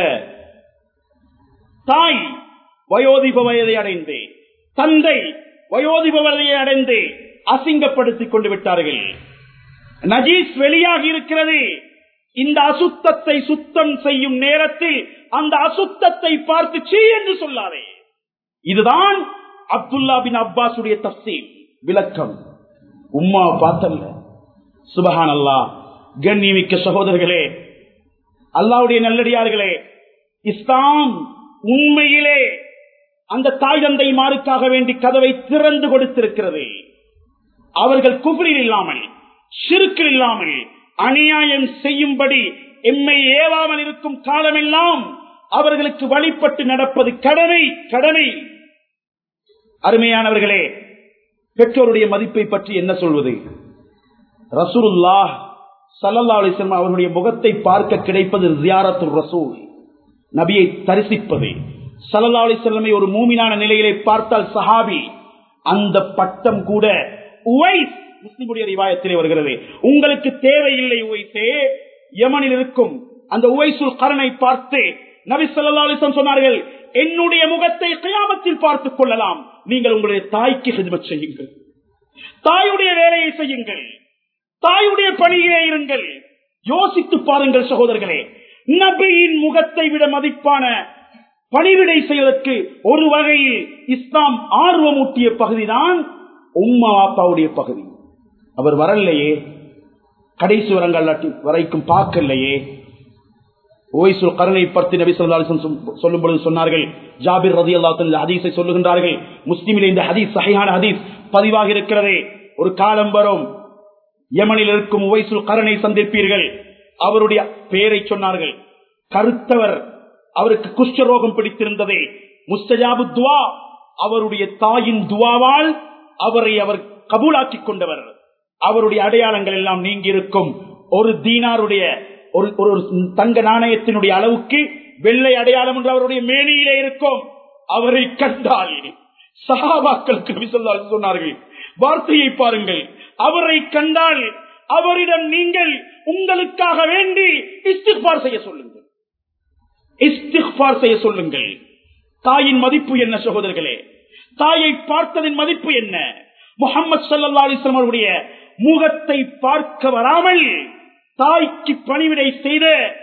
தாய் வயோதிப வயதை அடைந்து தந்தை வயோதிப வயதை அடைந்து அசிங்கப்படுத்திக் கொண்டு விட்டார்கள் நஜீஸ் வெளியாகி இருக்கிறது இந்த அசுத்தத்தை சுத்தம் செய்யும் நேரத்தில் அந்த அசுத்தத்தை பார்த்து சீ என்று சொல்லாதே இதுதான் அப்துல்லா பின் அப்பாசுடைய தப்சீர் விளக்கம் உம்மா பார்த்தல்ல சுபஹான் அல்லா கண்ணியமிக்க சகோதரர்களே அல்லாவுடைய நல்லடியார்களே இஸ்லாம் உண்மையிலே அந்த தாய் தந்தை மாருக்காக வேண்டி கதவை திறந்து கொடுத்திருக்கிறது அவர்கள் குபரில் இல்லாமல் சிறுக்கில் இல்லாமல் அநியாயம் செய்யும்படி எம்மை ஏவாமல் இருக்கும் காலமெல்லாம் அவர்களுக்கு வழிபட்டு நடப்பது கடமை கடமை அருமையானவர்களே பெற்றோருடைய மதிப்பை பற்றி என்ன சொல்வது ரசூலுல்லா சல்லல்லா அலிஸ்லாம் அவர்களுடைய முகத்தை பார்க்க கிடைப்பது ஜியாரத்துல் ரசூல் நபியை தரிசிப்பது சல்லல்லா அலிஸ்லமை ஒரு மூமினான நிலையிலே பார்த்தால் சஹாபி அந்த பட்டம் கூட உவைஸ் முஸ்லிமுடைய ரிவாயத்திலே வருகிறது உங்களுக்கு தேவையில்லை உவைசே யமனில் இருக்கும் அந்த உவைசுல் கரனை பார்த்து நபி சொல்லா அலிஸ்லாம் சொன்னார்கள் என்னுடைய முகத்தை கியாமத்தில் பார்த்துக் கொள்ளலாம் நீங்கள் உங்களுடைய தாய்க்கு ஹிஜ்மத் செய்யுங்கள் தாயுடைய வேலையை செய்யுங்கள் தாயுடைய பணியிலே இருங்கள் யோசித்து பாருங்கள் சகோதரர்களே நபியின் முகத்தை விட மதிப்பான பணிவிடை செய்வதற்கு ஒரு வகையில் இஸ்லாம் ஆர்வமூட்டிய பகுதிதான் உம்மா வாப்பாவுடைய பகுதி அவர் வரலையே கடைசி வரங்கள் வரைக்கும் பார்க்கலையே ஓய்சு கருணை பற்றி நபி சொல்லா சொல்லும் பொழுது சொன்னார்கள் ஜாபிர் ரதி அல்லா ஹதீஸை சொல்லுகின்றார்கள் முஸ்லிமில் இந்த ஹதீஸ் சகையான ஹதீஸ் பதிவாக இருக்கிறதே ஒரு காலம் வரும் யமனில் இருக்கும் உவைசுல் கரனை சந்திப்பீர்கள் அவருடைய பெயரை சொன்னார்கள் கருத்தவர் அவருக்கு குஷ்டரோகம் பிடித்திருந்ததே முஸ்தஜாபு துவா அவருடைய தாயின் துவாவால் அவரை அவர் கபூலாக்கிக் கொண்டவர் அவருடைய அடையாளங்கள் எல்லாம் நீங்கி இருக்கும் ஒரு தீனாருடைய ஒரு ஒரு தங்க நாணயத்தினுடைய அளவுக்கு வெள்ளை அடையாளம் என்று அவருடைய மேனியிலே இருக்கும் அவரை கண்டால் சகாபாக்களுக்கு சொன்னார்கள் வார்த்தையை பாருங்கள் அவரை கண்டால் அவரிடம் நீங்கள் உங்களுக்காக வேண்டி இஸ்திஃபார் செய்ய சொல்லுங்கள் இஸ்திஃபார் செய்ய சொல்லுங்கள் தாயின் மதிப்பு என்ன சகோதரர்களே தாயை பார்த்ததின் மதிப்பு என்ன முகமது சல்லா அலிஸ்லாம் அவருடைய முகத்தை பார்க்க வராமல் தாய்க்கு பணிவிடை செய்த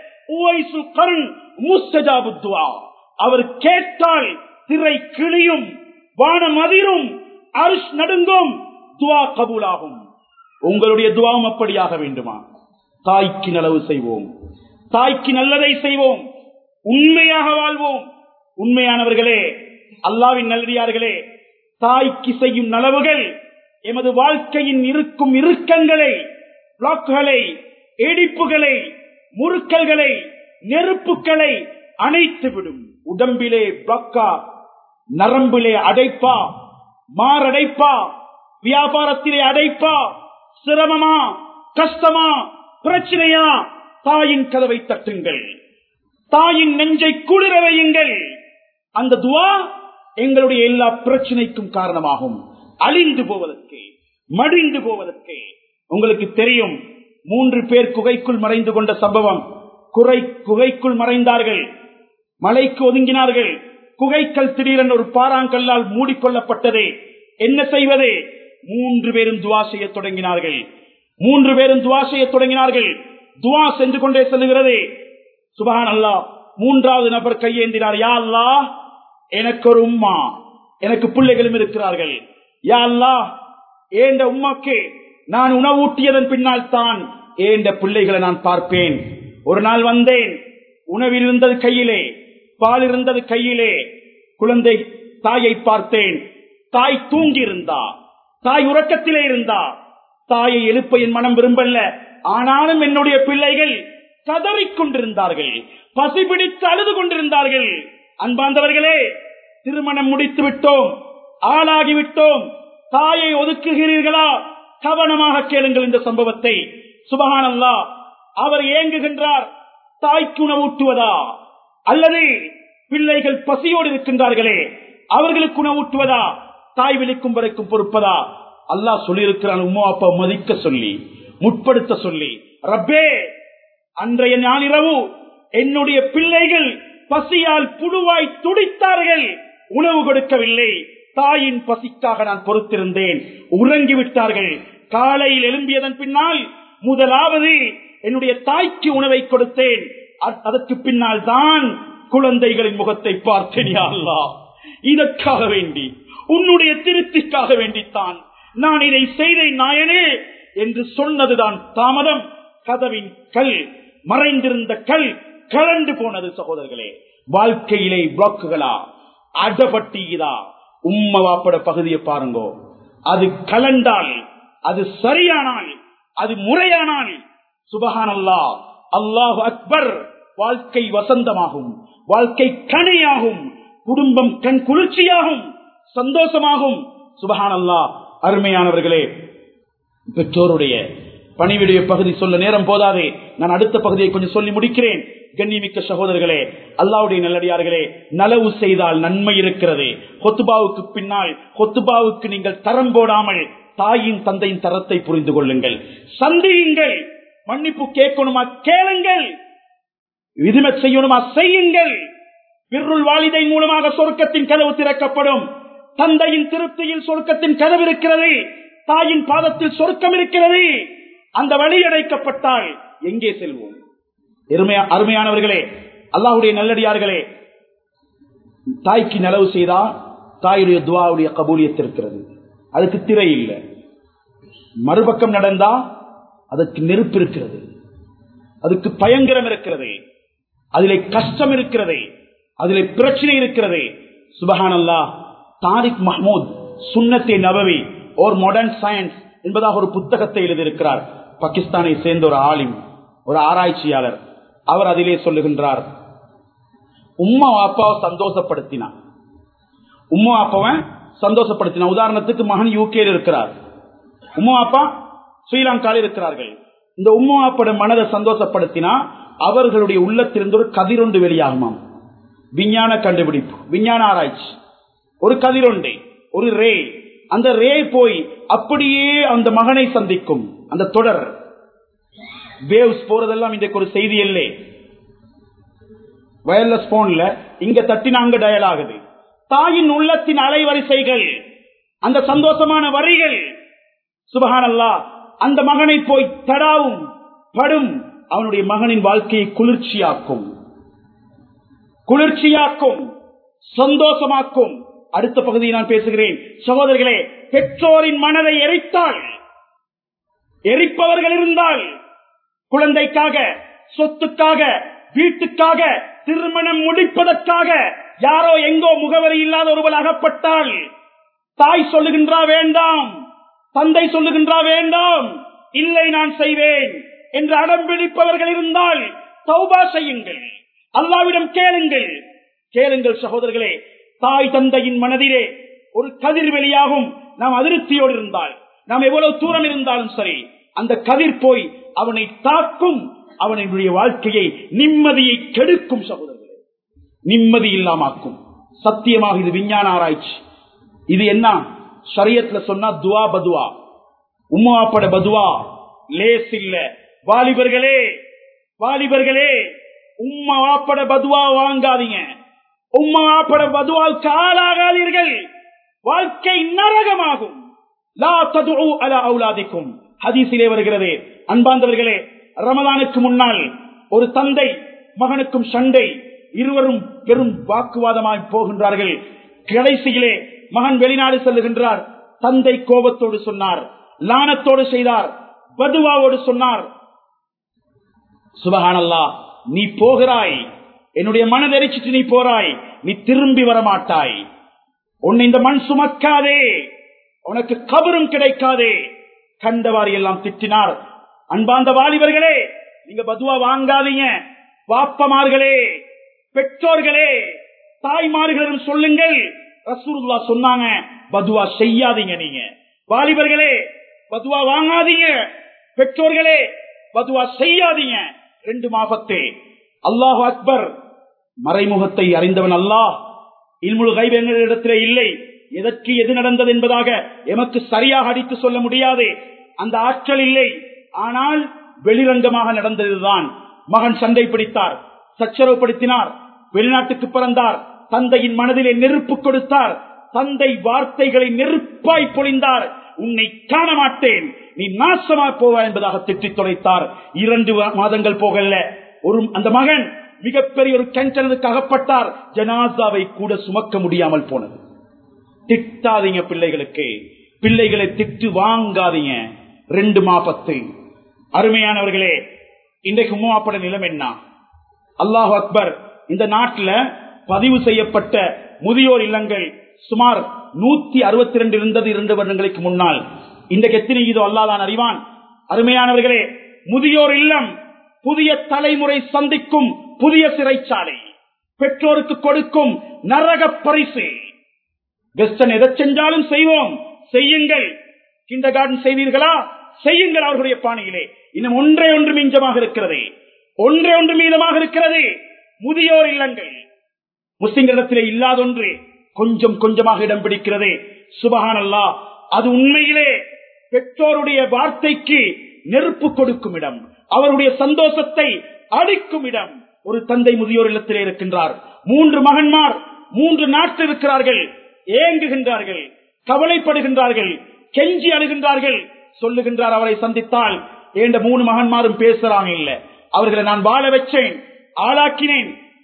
அவர் கேட்டால் திரை கிளியும் வானம் அதிரும் அரிஷ் நடுங்கும் துவா கபூலாகும் உங்களுடைய துவாவும் அப்படியாக வேண்டுமா தாய்க்கு நலவு செய்வோம் தாய்க்கு நல்லதை செய்வோம் உண்மையாக வாழ்வோம் உண்மையானவர்களே அல்லாவின் நல்லடியார்களே தாய்க்கு செய்யும் நலவுகள் எமது வாழ்க்கையின் இருக்கும் இறுக்கங்களை பிளாக்குகளை இடிப்புகளை முறுக்கல்களை நெருப்புகளை அணைத்து விடும் உடம்பிலே பிளாக்கா நரம்பிலே அடைப்பா மாரடைப்பா வியாபாரத்திலே அடைப்பா சிரமமா கஷ்டமா பிரச்சனையா தாயின் கதவை தட்டுங்கள் தாயின் நெஞ்சை குளிர வையுங்கள் அந்த துவா எங்களுடைய எல்லா பிரச்சனைக்கும் காரணமாகும் அழிந்து போவதற்கு மடிந்து போவதற்கு உங்களுக்கு தெரியும் மூன்று பேர் குகைக்குள் மறைந்து கொண்ட சம்பவம் குறை குகைக்குள் மறைந்தார்கள் மலைக்கு ஒதுங்கினார்கள் குகைக்கல் திடீரென ஒரு பாறாங்கல்லால் மூடிக்கொள்ளப்பட்டது என்ன செய்வது மூன்று பேரும் துவா செய்ய தொடங்கினார்கள் மூன்று பேரும் துவா செய்ய தொடங்கினார்கள் துவா சென்று கொண்டே செல்லுகிறது சுபஹான் அல்லா மூன்றாவது நபர் கையேந்தினார் யா அல்லா எனக்கு ஒரு உம்மா எனக்கு பிள்ளைகளும் இருக்கிறார்கள் யா அல்லா ஏண்ட உம்மாக்கு நான் உணவூட்டியதன் பின்னால் தான் ஏண்ட பிள்ளைகளை நான் பார்ப்பேன் ஒரு நாள் வந்தேன் உணவில் இருந்தது கையிலே பால் இருந்தது கையிலே குழந்தை தாயை பார்த்தேன் தாய் தூங்கி இருந்தா தாய் உறக்கத்திலே இருந்தா தாயை எழுப்ப என் மனம் விரும்பல்ல ஆனாலும் என்னுடைய பிள்ளைகள் கதறிக் கொண்டிருந்தார்கள் பசி பிடித்து அழுது கொண்டிருந்தார்கள் அன்பாந்தவர்களே திருமணம் முடித்து விட்டோம் ஆளாகி விட்டோம் தாயை ஒதுக்குகிறீர்களா கவனமாக கேளுங்கள் இந்த சம்பவத்தை சுபகானல்லா அவர் ஏங்குகின்றார் தாய்க்கு உணவூட்டுவதா அல்லது பிள்ளைகள் பசியோடு இருக்கின்றார்களே அவர்களுக்கு உணவூட்டுவதா தாய் விழிக்கும் வரைக்கும் பொறுப்பதா அல்லாஹ் சொல்லியிருக்கிறான் உமா அப்பா மதிக்க சொல்லி முற்படுத்த சொல்லி ரப்பே அன்றைய நாளிரவு என்னுடைய பிள்ளைகள் பசியால் புழுவாய் துடித்தார்கள் உணவு கொடுக்கவில்லை தாயின் பசிக்காக நான் பொறுத்திருந்தேன் உறங்கி விட்டார்கள் காலையில் எழும்பியதன் பின்னால் முதலாவது என்னுடைய தாய்க்கு உணவை கொடுத்தேன் அதற்கு பின்னால் தான் குழந்தைகளின் முகத்தை பார்த்தேன் அல்லா இதற்காக வேண்டி உன்னுடைய திருப்திக்காக வேண்டித்தான் நான் இதை செய்தேன் நாயனே என்று சொன்னதுதான் தாமதம் கதவின் கல் மறைந்திருந்த கல் கலண்டு போனது சகோதரர்களே வாழ்க்கையிலே பிளாக்குகளா அடபட்டியதா உம்ம வாப்பட பகுதியை பாருங்கோ அது கலண்டால் அது சரியானால் அது முறையானால் சுபகான் அல்லா அல்லாஹு அக்பர் வாழ்க்கை வசந்தமாகும் வாழ்க்கை கனியாகும் குடும்பம் கண் குளிர்ச்சியாகும் சந்தோஷமாகும் சுபகான் அல்லா அருமையானவர்களே பெற்றோருடைய பணிவிடைய பகுதி சொல்ல நேரம் போதாதே நான் அடுத்த பகுதியை கொஞ்சம் சொல்லி முடிக்கிறேன் கண்ணிமிக்க சகோதரர்களே அல்லாவுடைய நல்லடியார்களே நலவு செய்தால் நன்மை இருக்கிறது கொத்துபாவுக்கு பின்னால் கொத்துபாவுக்கு நீங்கள் தரம் போடாமல் தாயின் தந்தையின் தரத்தை புரிந்து கொள்ளுங்கள் சந்தியுங்கள் மன்னிப்பு கேட்கணுமா கேளுங்கள் விதிமை செய்யணுமா செய்யுங்கள் பிருள் வாலிதை மூலமாக சொர்க்கத்தின் கதவு திறக்கப்படும் தந்தையின் திருப்தியில் சொர்க்கத்தின் கதவு இருக்கிறது தாயின் பாதத்தில் சொர்க்கம் இருக்கிறது அந்த வழி அடைக்கப்பட்டால் எங்கே செல்வோம் அருமையானவர்களே அல்லாஹுடைய நல்லடியார்களே தாய்க்கு நலவு செய்தா தாயுடைய துவாவுடைய கபூலியத் இருக்கிறது அதுக்கு திரை இல்லை மறுபக்கம் நடந்தா அதற்கு நெருப்பு இருக்கிறது அதுக்கு பயங்கரம் இருக்கிறது அதிலே கஷ்டம் இருக்கிறது அதிலே பிரச்சனை இருக்கிறது சுபஹானல்லா தாரிக் மஹமூத் சுன்னத்தே நபவி ஒரு மாடர்ன் சயின்ஸ் என்பதாக ஒரு புத்தகத்தை எழுதியிருக்கிறார் பாகிஸ்தானை சேர்ந்த ஒரு ஆலிம் ஒரு ஆராய்ச்சியாளர் அவர் அதிலே சொல்லுகின்றார் உம்மா அப்பாவை சந்தோஷப்படுத்தினான் உம்மா அப்பாவன் சந்தோஷப்படுத்தினான் உதாரணத்துக்கு மகன் யூகேல இருக்கிறார் உம்மா அப்பா ஸ்ரீலங்காவில் இருக்கிறார்கள் இந்த உம்மா அப்பாட மனதை சந்தோஷப்படுத்தினா அவர்களுடைய உள்ளத்திலிருந்து ஒரு கதிரொண்டு வெளியாகுமாம் விஞ்ஞான கண்டுபிடிப்பு விஞ்ஞான ஆராய்ச்சி ஒரு கதிரொண்டை ஒரு ரே அந்த ரே போய் அப்படியே அந்த மகனை சந்திக்கும் அந்த தொடர் வேவ்ஸ் போறதெல்லாம் இன்றைக்கு ஒரு செய்தி இல்லை வயர்லெஸ் போன்ல இங்க தட்டினா அங்க டயல் ஆகுது தாயின் உள்ளத்தின் அலைவரிசைகள் அந்த சந்தோஷமான வரிகள் சுபஹானல்லா அந்த மகனை போய் தடாவும் படும் அவனுடைய மகனின் வாழ்க்கையை குளிர்ச்சியாக்கும் குளிர்ச்சியாக்கும் சந்தோஷமாக்கும் அடுத்த பகுதியை நான் பேசுகிறேன் சகோதரர்களே பெற்றோரின் மனதை எரித்தால் எரிப்பவர்கள் இருந்தால் குழந்தைக்காக சொத்துக்காக வீட்டுக்காக திருமணம் முடிப்பதற்காக யாரோ எங்கோ முகவரி இல்லாத ஒருவள் அகப்பட்டால் தாய் சொல்லுகின்றா வேண்டாம் தந்தை சொல்லுகின்றா வேண்டாம் இல்லை நான் செய்வேன் என்று அடம் பிடிப்பவர்கள் இருந்தால் தௌபா செய்யுங்கள் அல்லாவிடம் கேளுங்கள் கேளுங்கள் சகோதரர்களே தாய் தந்தையின் மனதிலே ஒரு கதிர் வெளியாகும் நாம் அதிருப்தியோடு இருந்தால் நாம் எவ்வளவு தூரம் இருந்தாலும் சரி அந்த கதிர் போய் அவனை தாக்கும் அவனுடைய வாழ்க்கையை நிம்மதியை கெடுக்கும் சகோதரர்களே நிம்மதி இல்லாமாக்கும் சத்தியமாக இது விஞ்ஞான ஆராய்ச்சி இது என்ன சரியத்துல சொன்னா துவா பதுவா உமாப்பட பதுவா லேஸ் இல்ல வாலிபர்களே வாலிபர்களே உம்மா வாப்பட பதுவா வாங்காதீங்க உம்மா வாப்பட பதுவாவுக்கு ஆளாகாதீர்கள் வாழ்க்கை நரகமாகும் லா ததுஉ அலா அவுலாதிக்கும் ஹதீஸிலே வருகிறது அன்பாந்தவர்களே ரமதானுக்கு முன்னால் ஒரு தந்தை மகனுக்கும் சண்டை இருவரும் பெரும் வாக்குவாதமாய் போகின்றார்கள் கடைசியிலே மகன் வெளிநாடு செல்லுகின்றார் தந்தை கோபத்தோடு சொன்னார் லானத்தோடு செய்தார் பதுவாவோடு சொன்னார் சுபகானல்லா நீ போகிறாய் என்னுடைய மனதெரிச்சிட்டு நீ போறாய் நீ திரும்பி வரமாட்டாய் உன்னை இந்த மண் சுமக்காதே உனக்கு கபரும் கிடைக்காதே கண்டவாரி எல்லாம் திட்டினார் அன்பாந்த வாலிபர்களே நீங்க பதுவா வாங்காதீங்க வாப்பமார்களே பெற்றோர்களே தாய்மார்களிடம் சொல்லுங்கள் ரசூலுல்லா சொன்னாங்க பதுவா செய்யாதீங்க நீங்க வாலிபர்களே பதுவா வாங்காதீங்க பெற்றோர்களே பதுவா செய்யாதீங்க ரெண்டு மாபத்தே அல்லாஹ் அக்பர் மறைமுகத்தை அறிந்தவன் அல்லாஹ் இல்முழு கைவங்களிடத்திலே இல்லை எதற்கு எது நடந்தது என்பதாக எமக்கு சரியாக அடித்து சொல்ல முடியாது அந்த ஆற்றல் இல்லை ஆனால் வெளிரங்கமாக நடந்ததுதான் மகன் சண்டை பிடித்தார் சச்சரவுப்படுத்தினார் வெளிநாட்டுக்கு பிறந்தார் தந்தையின் மனதிலே நெருப்பு கொடுத்தார் தந்தை வார்த்தைகளை நெருப்பாய் பொழிந்தார் உன்னை காண மாட்டேன் நீ நாசமா போவா என்பதாக திட்டி தொலைத்தார் இரண்டு மாதங்கள் போகல ஒரு அந்த மகன் மிகப்பெரிய ஒரு கேன்சருக்கு அகப்பட்டார் ஜனாசாவை கூட சுமக்க முடியாமல் போனது திட்டாதீங்க பிள்ளைகளுக்கு பிள்ளைகளை திட்டு வாங்காதீங்க ரெண்டு மாபத்து அருமையானவர்களே இன்றைக்கு மூவாப்பட நிலம் என்ன அல்லாஹ் அக்பர் இந்த நாட்டில் பதிவு செய்யப்பட்ட முதியோர் இல்லங்கள் சுமார் நூத்தி அறுபத்தி ரெண்டு இருந்தது இரண்டு வருடங்களுக்கு முன்னால் இன்றைக்கு எத்தனை இதோ அல்லாதான் அறிவான் அருமையானவர்களே முதியோர் இல்லம் புதிய தலைமுறை சந்திக்கும் புதிய சிறைச்சாலை பெற்றோருக்கு கொடுக்கும் நரக பரிசு வெஸ்டர்ன் எதை செஞ்சாலும் செய்வோம் செய்யுங்கள் கிண்டர் கார்டன் செய்வீர்களா செய்யுங்கள் அவர்களுடைய பாணியிலே இன்னும் ஒன்றே ஒன்று மிஞ்சமாக இருக்கிறது ஒன்றே ஒன்று மீதமாக இருக்கிறது முதியோர் இல்லங்கள் முஸ்லிம்களிடத்திலே இல்லாதொன்று கொஞ்சம் கொஞ்சமாக இடம் பிடிக்கிறது சுபகானல்லா அது உண்மையிலே பெற்றோருடைய வார்த்தைக்கு நெருப்பு கொடுக்கும் இடம் அவருடைய சந்தோஷத்தை அடிக்கும் இடம் ஒரு தந்தை முதியோர் இல்லத்திலே இருக்கின்றார் மூன்று மகன்மார் மூன்று நாட்டில் இருக்கிறார்கள் ஏங்குகின்றார்கள் கவலைப்படுகின்றார்கள் கெஞ்சி அழுகின்றார்கள் சொல்லுகின்றார் அவரை சந்தித்தால் ஏண்ட மூணு மகன்மாரும் பேசுறாங்க இல்ல அவர்களை நான் வாழ வச்சேன் ஆளாக்கினேன்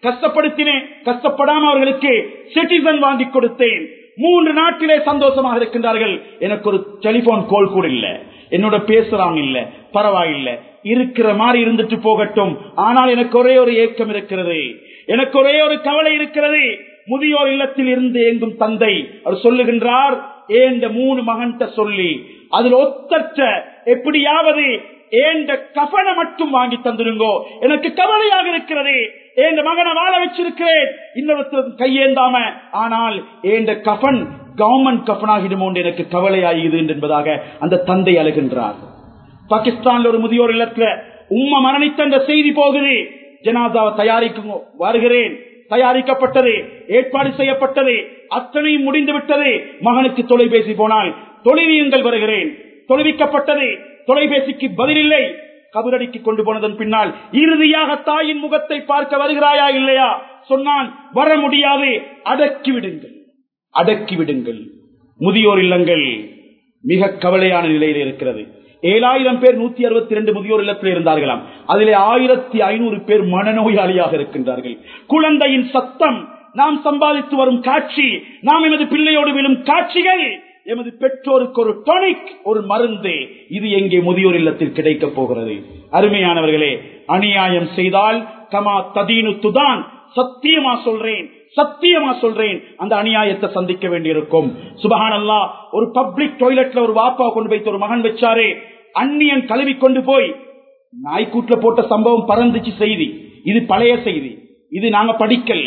கஷ்டப்படுத்தினேன் கஷ்டப்படாம அவர்களுக்கு சிட்டிசன் வாங்கி கொடுத்தேன் மூன்று நாட்டிலே சந்தோஷமாக இருக்கின்றார்கள் எனக்கு ஒரு டெலிபோன் கோல் கூட இல்ல என்னோட பேசுறாங்க இல்ல பரவாயில்ல இருக்கிற மாதிரி இருந்துட்டு போகட்டும் ஆனால் எனக்கு ஒரே ஒரு ஏக்கம் இருக்கிறது எனக்கு ஒரே ஒரு கவலை இருக்கிறது முதியோர் இல்லத்தில் இருந்து எங்கும் தந்தை அவர் சொல்லுகின்றார் ஏண்ட மூணு மகன்கிட்ட சொல்லி அதில் ஒத்தற்ற எப்படியாவது ஏண்ட கஃனை மட்டும் வாங்கி தந்துருங்கோ எனக்கு கவலையாக இருக்கிறது ஏண்ட மகனை வாழ வச்சிருக்கிறேன் இன்னொருத்தர் கையேந்தாம ஆனால் ஏண்ட கஃன் கவர்மெண்ட் கஃனாகிடுமோ என்று எனக்கு கவலையாகுது என்பதாக அந்த தந்தை அழுகின்றார் பாகிஸ்தான்ல ஒரு முதியோர் இல்லத்துல உம்மா மரணித்த அந்த செய்தி போகுது ஜனாதாவை தயாரிக்கும் வருகிறேன் தயாரிக்கப்பட்டது ஏற்பாடு செய்யப்பட்டது அத்தனையும் முடிந்து விட்டது மகனுக்கு தொலைபேசி போனால் தொழிலியங்கள் வருகிறேன் தொலைவிக்கப்பட்டது தொலைபேசிக்கு பதிலில்லை கபரடிக்கு கொண்டு போனதன் பின்னால் இறுதியாக தாயின் முகத்தை பார்க்க வருகிறாயா இல்லையா சொன்னான் வர முடியாது அடக்கி விடுங்கள் அடக்கி விடுங்கள் முதியோர் இல்லங்கள் மிக கவலையான நிலையில் இருக்கிறது ஏழாயிரம் பேர் நூத்தி அறுபத்தி ரெண்டு முதியோர் இல்லத்தில் இருந்தார்களாம் அதிலே ஆயிரத்தி ஐநூறு பேர் மனநோயாளியாக இருக்கின்றார்கள் குழந்தையின் சத்தம் நாம் சம்பாதித்து வரும் காட்சி நாம் எமது பிள்ளையோடு விழும் காட்சிகள் எமது பெற்றோருக்கு ஒரு டொனிக் ஒரு மருந்து இது எங்கே முதியோர் இல்லத்தில் கிடைக்க போகிறது அருமையானவர்களே அநியாயம் செய்தால் கமா ததீனு துதான் சத்தியமா சொல்றேன் சத்தியமா சொல்றேன் அந்த அநியாயத்தை சந்திக்க வேண்டியிருக்கும் சுபஹான் அல்லா ஒரு பப்ளிக் டாய்லெட்ல ஒரு வாப்பா கொண்டு வைத்து ஒரு மகன் வச்சாரு அந்நியன் கழுவி கொண்டு போய் நாய்க்கூட்டுல போட்ட சம்பவம் பறந்துச்சு செய்தி இது பழைய செய்தி இது நாங்க படிக்கல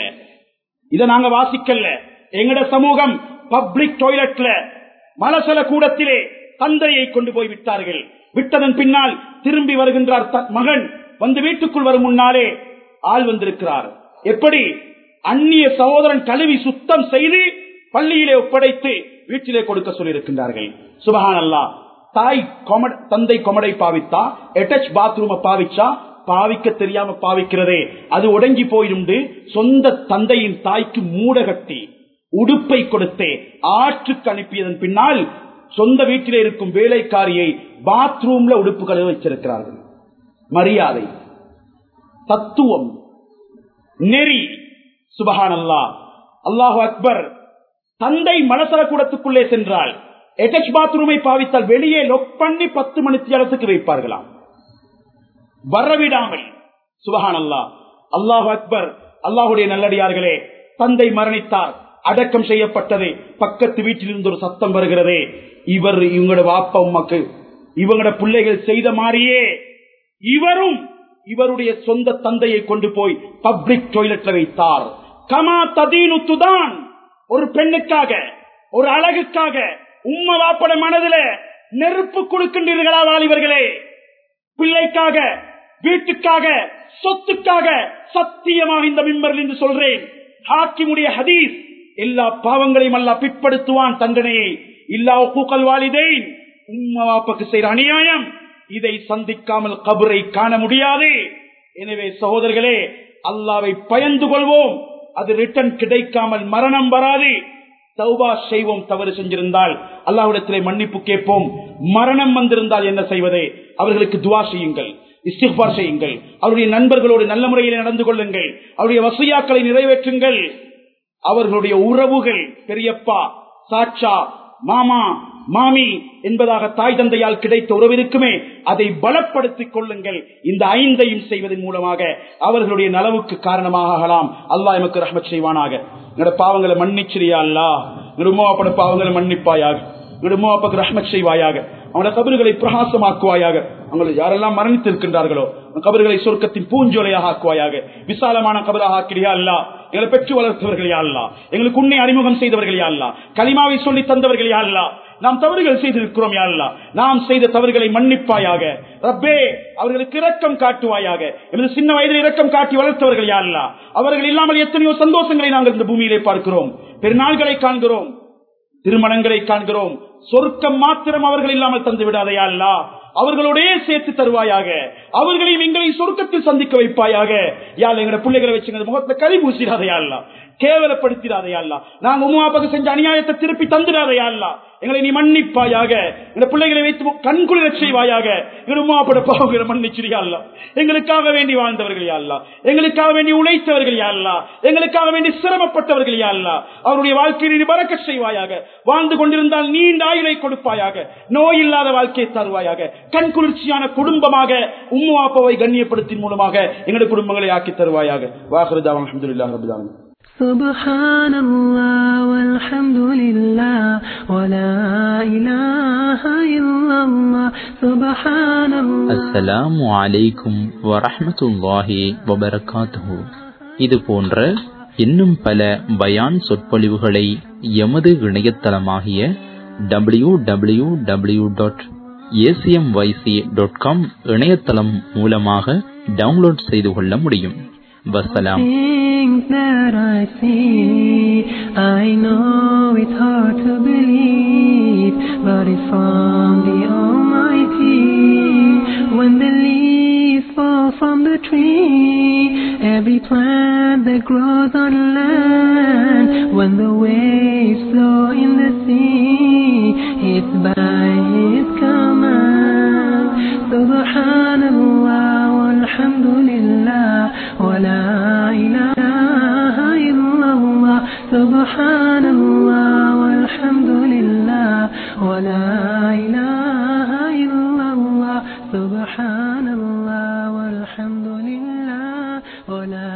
இத நாங்க வாசிக்கல எங்கட சமூகம் பப்ளிக் டாய்லெட்ல மலசல கூடத்திலே தந்தையை கொண்டு போய் விட்டார்கள் விட்டதன் பின்னால் திரும்பி வருகின்றார் மகன் வந்து வீட்டுக்குள் வரும் முன்னாலே ஆள் வந்திருக்கிறார் எப்படி அந்நிய சகோதரன் கழுவி சுத்தம் செய்து பள்ளியிலே ஒப்படைத்து வீட்டிலே கொடுக்க சொல்லியிருக்கின்றார்கள் சுபஹான் அல்லா தாய் தந்தை கொமடை பாவித்தா அட்டாச் பாத்ரூம பாவிச்சா பாவிக்க தெரியாம பாவிக்கிறதே அது உடங்கி போயிருந்து சொந்த தந்தையின் தாய்க்கு மூடகட்டி உடுப்பை கொடுத்தே ஆற்றுக்கு அனுப்பியதன் பின்னால் சொந்த வீட்டிலே இருக்கும் வேலைக்காரியை பாத்ரூம்ல உடுப்புகளை வச்சிருக்கிறார்கள் மரியாதை தத்துவம் நெறி சுபஹான் அல்லா அல்லாஹு அக்பர் தந்தை மனசர கூடத்துக்குள்ளே சென்றால் எட்டச் பாத்ரூமை பாவித்தால் வெளியே லொக் பண்ணி பத்து மணி நேரத்துக்கு வைப்பார்களாம் வரவிடாமல் சுபஹான் அல்லா அல்லாஹு அக்பர் அல்லாஹுடைய நல்லடியார்களே தந்தை மரணித்தார் அடக்கம் செய்யப்பட்டது பக்கத்து வீட்டில் இருந்து ஒரு சத்தம் வருகிறதே இவர் இவங்களோட வாப்ப உமக்கு இவங்களோட பிள்ளைகள் செய்த மாதிரியே இவரும் இவருடைய சொந்த தந்தையை கொண்டு போய் பப்ளிக் டாய்லெட்ல வைத்தார் கமா ததீனு துதான் ஒரு பெண்ணுக்காக ஒரு அழகுக்காக உம்ம வாப்பட மனதில நெருப்பு கொடுக்கின்றீர்களா வாலிபர்களே பிள்ளைக்காக வீட்டுக்காக சொத்துக்காக சத்தியமாக இந்த மிம்பரில் என்று சொல்றேன் ஹாக்கிமுடைய ஹதீஸ் எல்லா பாவங்களையும் அல்ல பிற்படுத்துவான் தண்டனையை இல்லா கூக்கல் வாலிதேன் உம்மா வாப்பக்கு செய்யற அநியாயம் இதை சந்திக்காமல் கபரை காண முடியாது எனவே சகோதரர்களே அல்லாவை பயந்து கொள்வோம் அது ரிட்டன் கிடைக்காமல் மரணம் வராது தௌபா செய்வோம் தவறு செஞ்சிருந்தால் அல்லாவிடத்திலே மன்னிப்பு கேட்போம் மரணம் வந்திருந்தால் என்ன செய்வதே அவர்களுக்கு துவா செய்யுங்கள் இஸ்திஃபார் செய்யுங்கள் அவருடைய நண்பர்களோடு நல்ல முறையில் நடந்து கொள்ளுங்கள் அவருடைய வசையாக்களை நிறைவேற்றுங்கள் அவர்களுடைய உறவுகள் பெரியப்பா சாட்சா மாமா மாமி என்பதாக தாய் தந்தையால் கிடைத்த உறவு இருக்குமே அதை பலப்படுத்திக் கொள்ளுங்கள் இந்த ஐந்தையும் செய்வதன் மூலமாக அவர்களுடைய நலவுக்கு காரணமாக ஆகலாம் அல்லாஹ் எமக்கு ரஹமத் செய்வானாக எங்களோட பாவங்களை மன்னிச்சிரியா அல்லா நிருமாப்பட பாவங்களை மன்னிப்பாயாக நிருமாப்பக்கு ரஹமத் செய்வாயாக அவனோட கபறுகளை பிரகாசமாக்குவாயாக அவங்களை யாரெல்லாம் மரணித்திருக்கின்றார்களோ கபறுகளை சொர்க்கத்தின் பூஞ்சோலையாக ஆக்குவாயாக விசாலமான கபராக ஆக்கிறியா அல்லா எங்களை பெற்று வளர்த்தவர்கள் யாழ்லா எங்களுக்கு உன்னை அறிமுகம் செய்தவர்கள் யாழ்லா களிமாவை சொல்லி தந்தவர்கள் யாழ்லா நாம் தவறுகள் செய்திருக்கிறோம் யாழ்லா நாம் செய்த தவறுகளை மன்னிப்பாயாக ரப்பே அவர்களுக்கு இரக்கம் காட்டுவாயாக எனது சின்ன வயதில் இரக்கம் காட்டி வளர்த்தவர்கள் யாழ்லா அவர்கள் இல்லாமல் எத்தனையோ சந்தோஷங்களை நாங்கள் இந்த பூமியிலே பார்க்கிறோம் பெருநாள்களை காண்கிறோம் திருமணங்களை காண்கிறோம் சொர்க்கம் மாத்திரம் அவர்கள் இல்லாமல் தந்து விடாதையா அல்லா அவர்களோடே சேர்த்து தருவாயாக அவர்களையும் எங்களை சொர்க்கத்தில் சந்திக்க வைப்பாயாக யாழ் எங்க பிள்ளைகளை வச்சு முகத்தை கறி பூசிடாதையா அல்லா கேவலப்படுத்திடாதையா அல்லா நாங்க உமாப்பாக்கு செஞ்ச அநியாயத்தை திருப்பி தந்துடாதையா அல்லா எங்களை நீ மன்னிப்பாயாக எங்க பிள்ளைகளை வைத்து கண்குளிரச் செய்வாயாக இருமாப்பட பாவங்களை மன்னிச்சிரியா அல்ல எங்களுக்காக வேண்டி வாழ்ந்தவர்கள் யா அல்லா எங்களுக்காக வேண்டி உழைத்தவர்கள் யா அல்லா எங்களுக்காக வேண்டி சிரமப்பட்டவர்கள் யா அல்லா அவருடைய வாழ்க்கையை நீ பறக்க செய்வாயாக வாழ்ந்து கொண்டிருந்தால் நீண்ட ஆயுளை கொடுப்பாயாக நோய் இல்லாத வாழ்க்கையை தருவாயாக கண் குளிர்ச்சியான குடும்பமாக உம்மு ஆப்பாவை கண்ணியப்படுத்தின் மூலமாக எங்களுடைய குடும்பங்களை ஆக்கி தருவாயாக வாஹருதா அலமதுல்லா ரபுல்லாலும் سبحان الله والحمد لله ولا إله إلا الله سبحان الله அஸ்ஸலாமு அலைக்கும் வரஹ்மத்துல்லாஹி வபரகாத்துஹு இது போன்ற இன்னும் பல பயான் சொற்பொழிவுகளை எமது இணையதளமாகிய W W W dot ACMYC dot com இணையதளம் மூலமாக டவுன்லோட் செய்து கொள்ள முடியும் வசலாம் Things that I see, I know it's hard to believe, but it's from the Almighty. When the leaves fall from the tree, every plant that grows on land, when the waves flow in the sea, it's by His command. Subhanallah, walhamdulillah, wa la ilaha illallah. Subhanallah, walhamdulillah, wa la ilaha illallah. Subhanallah, walhamdulillah, wa la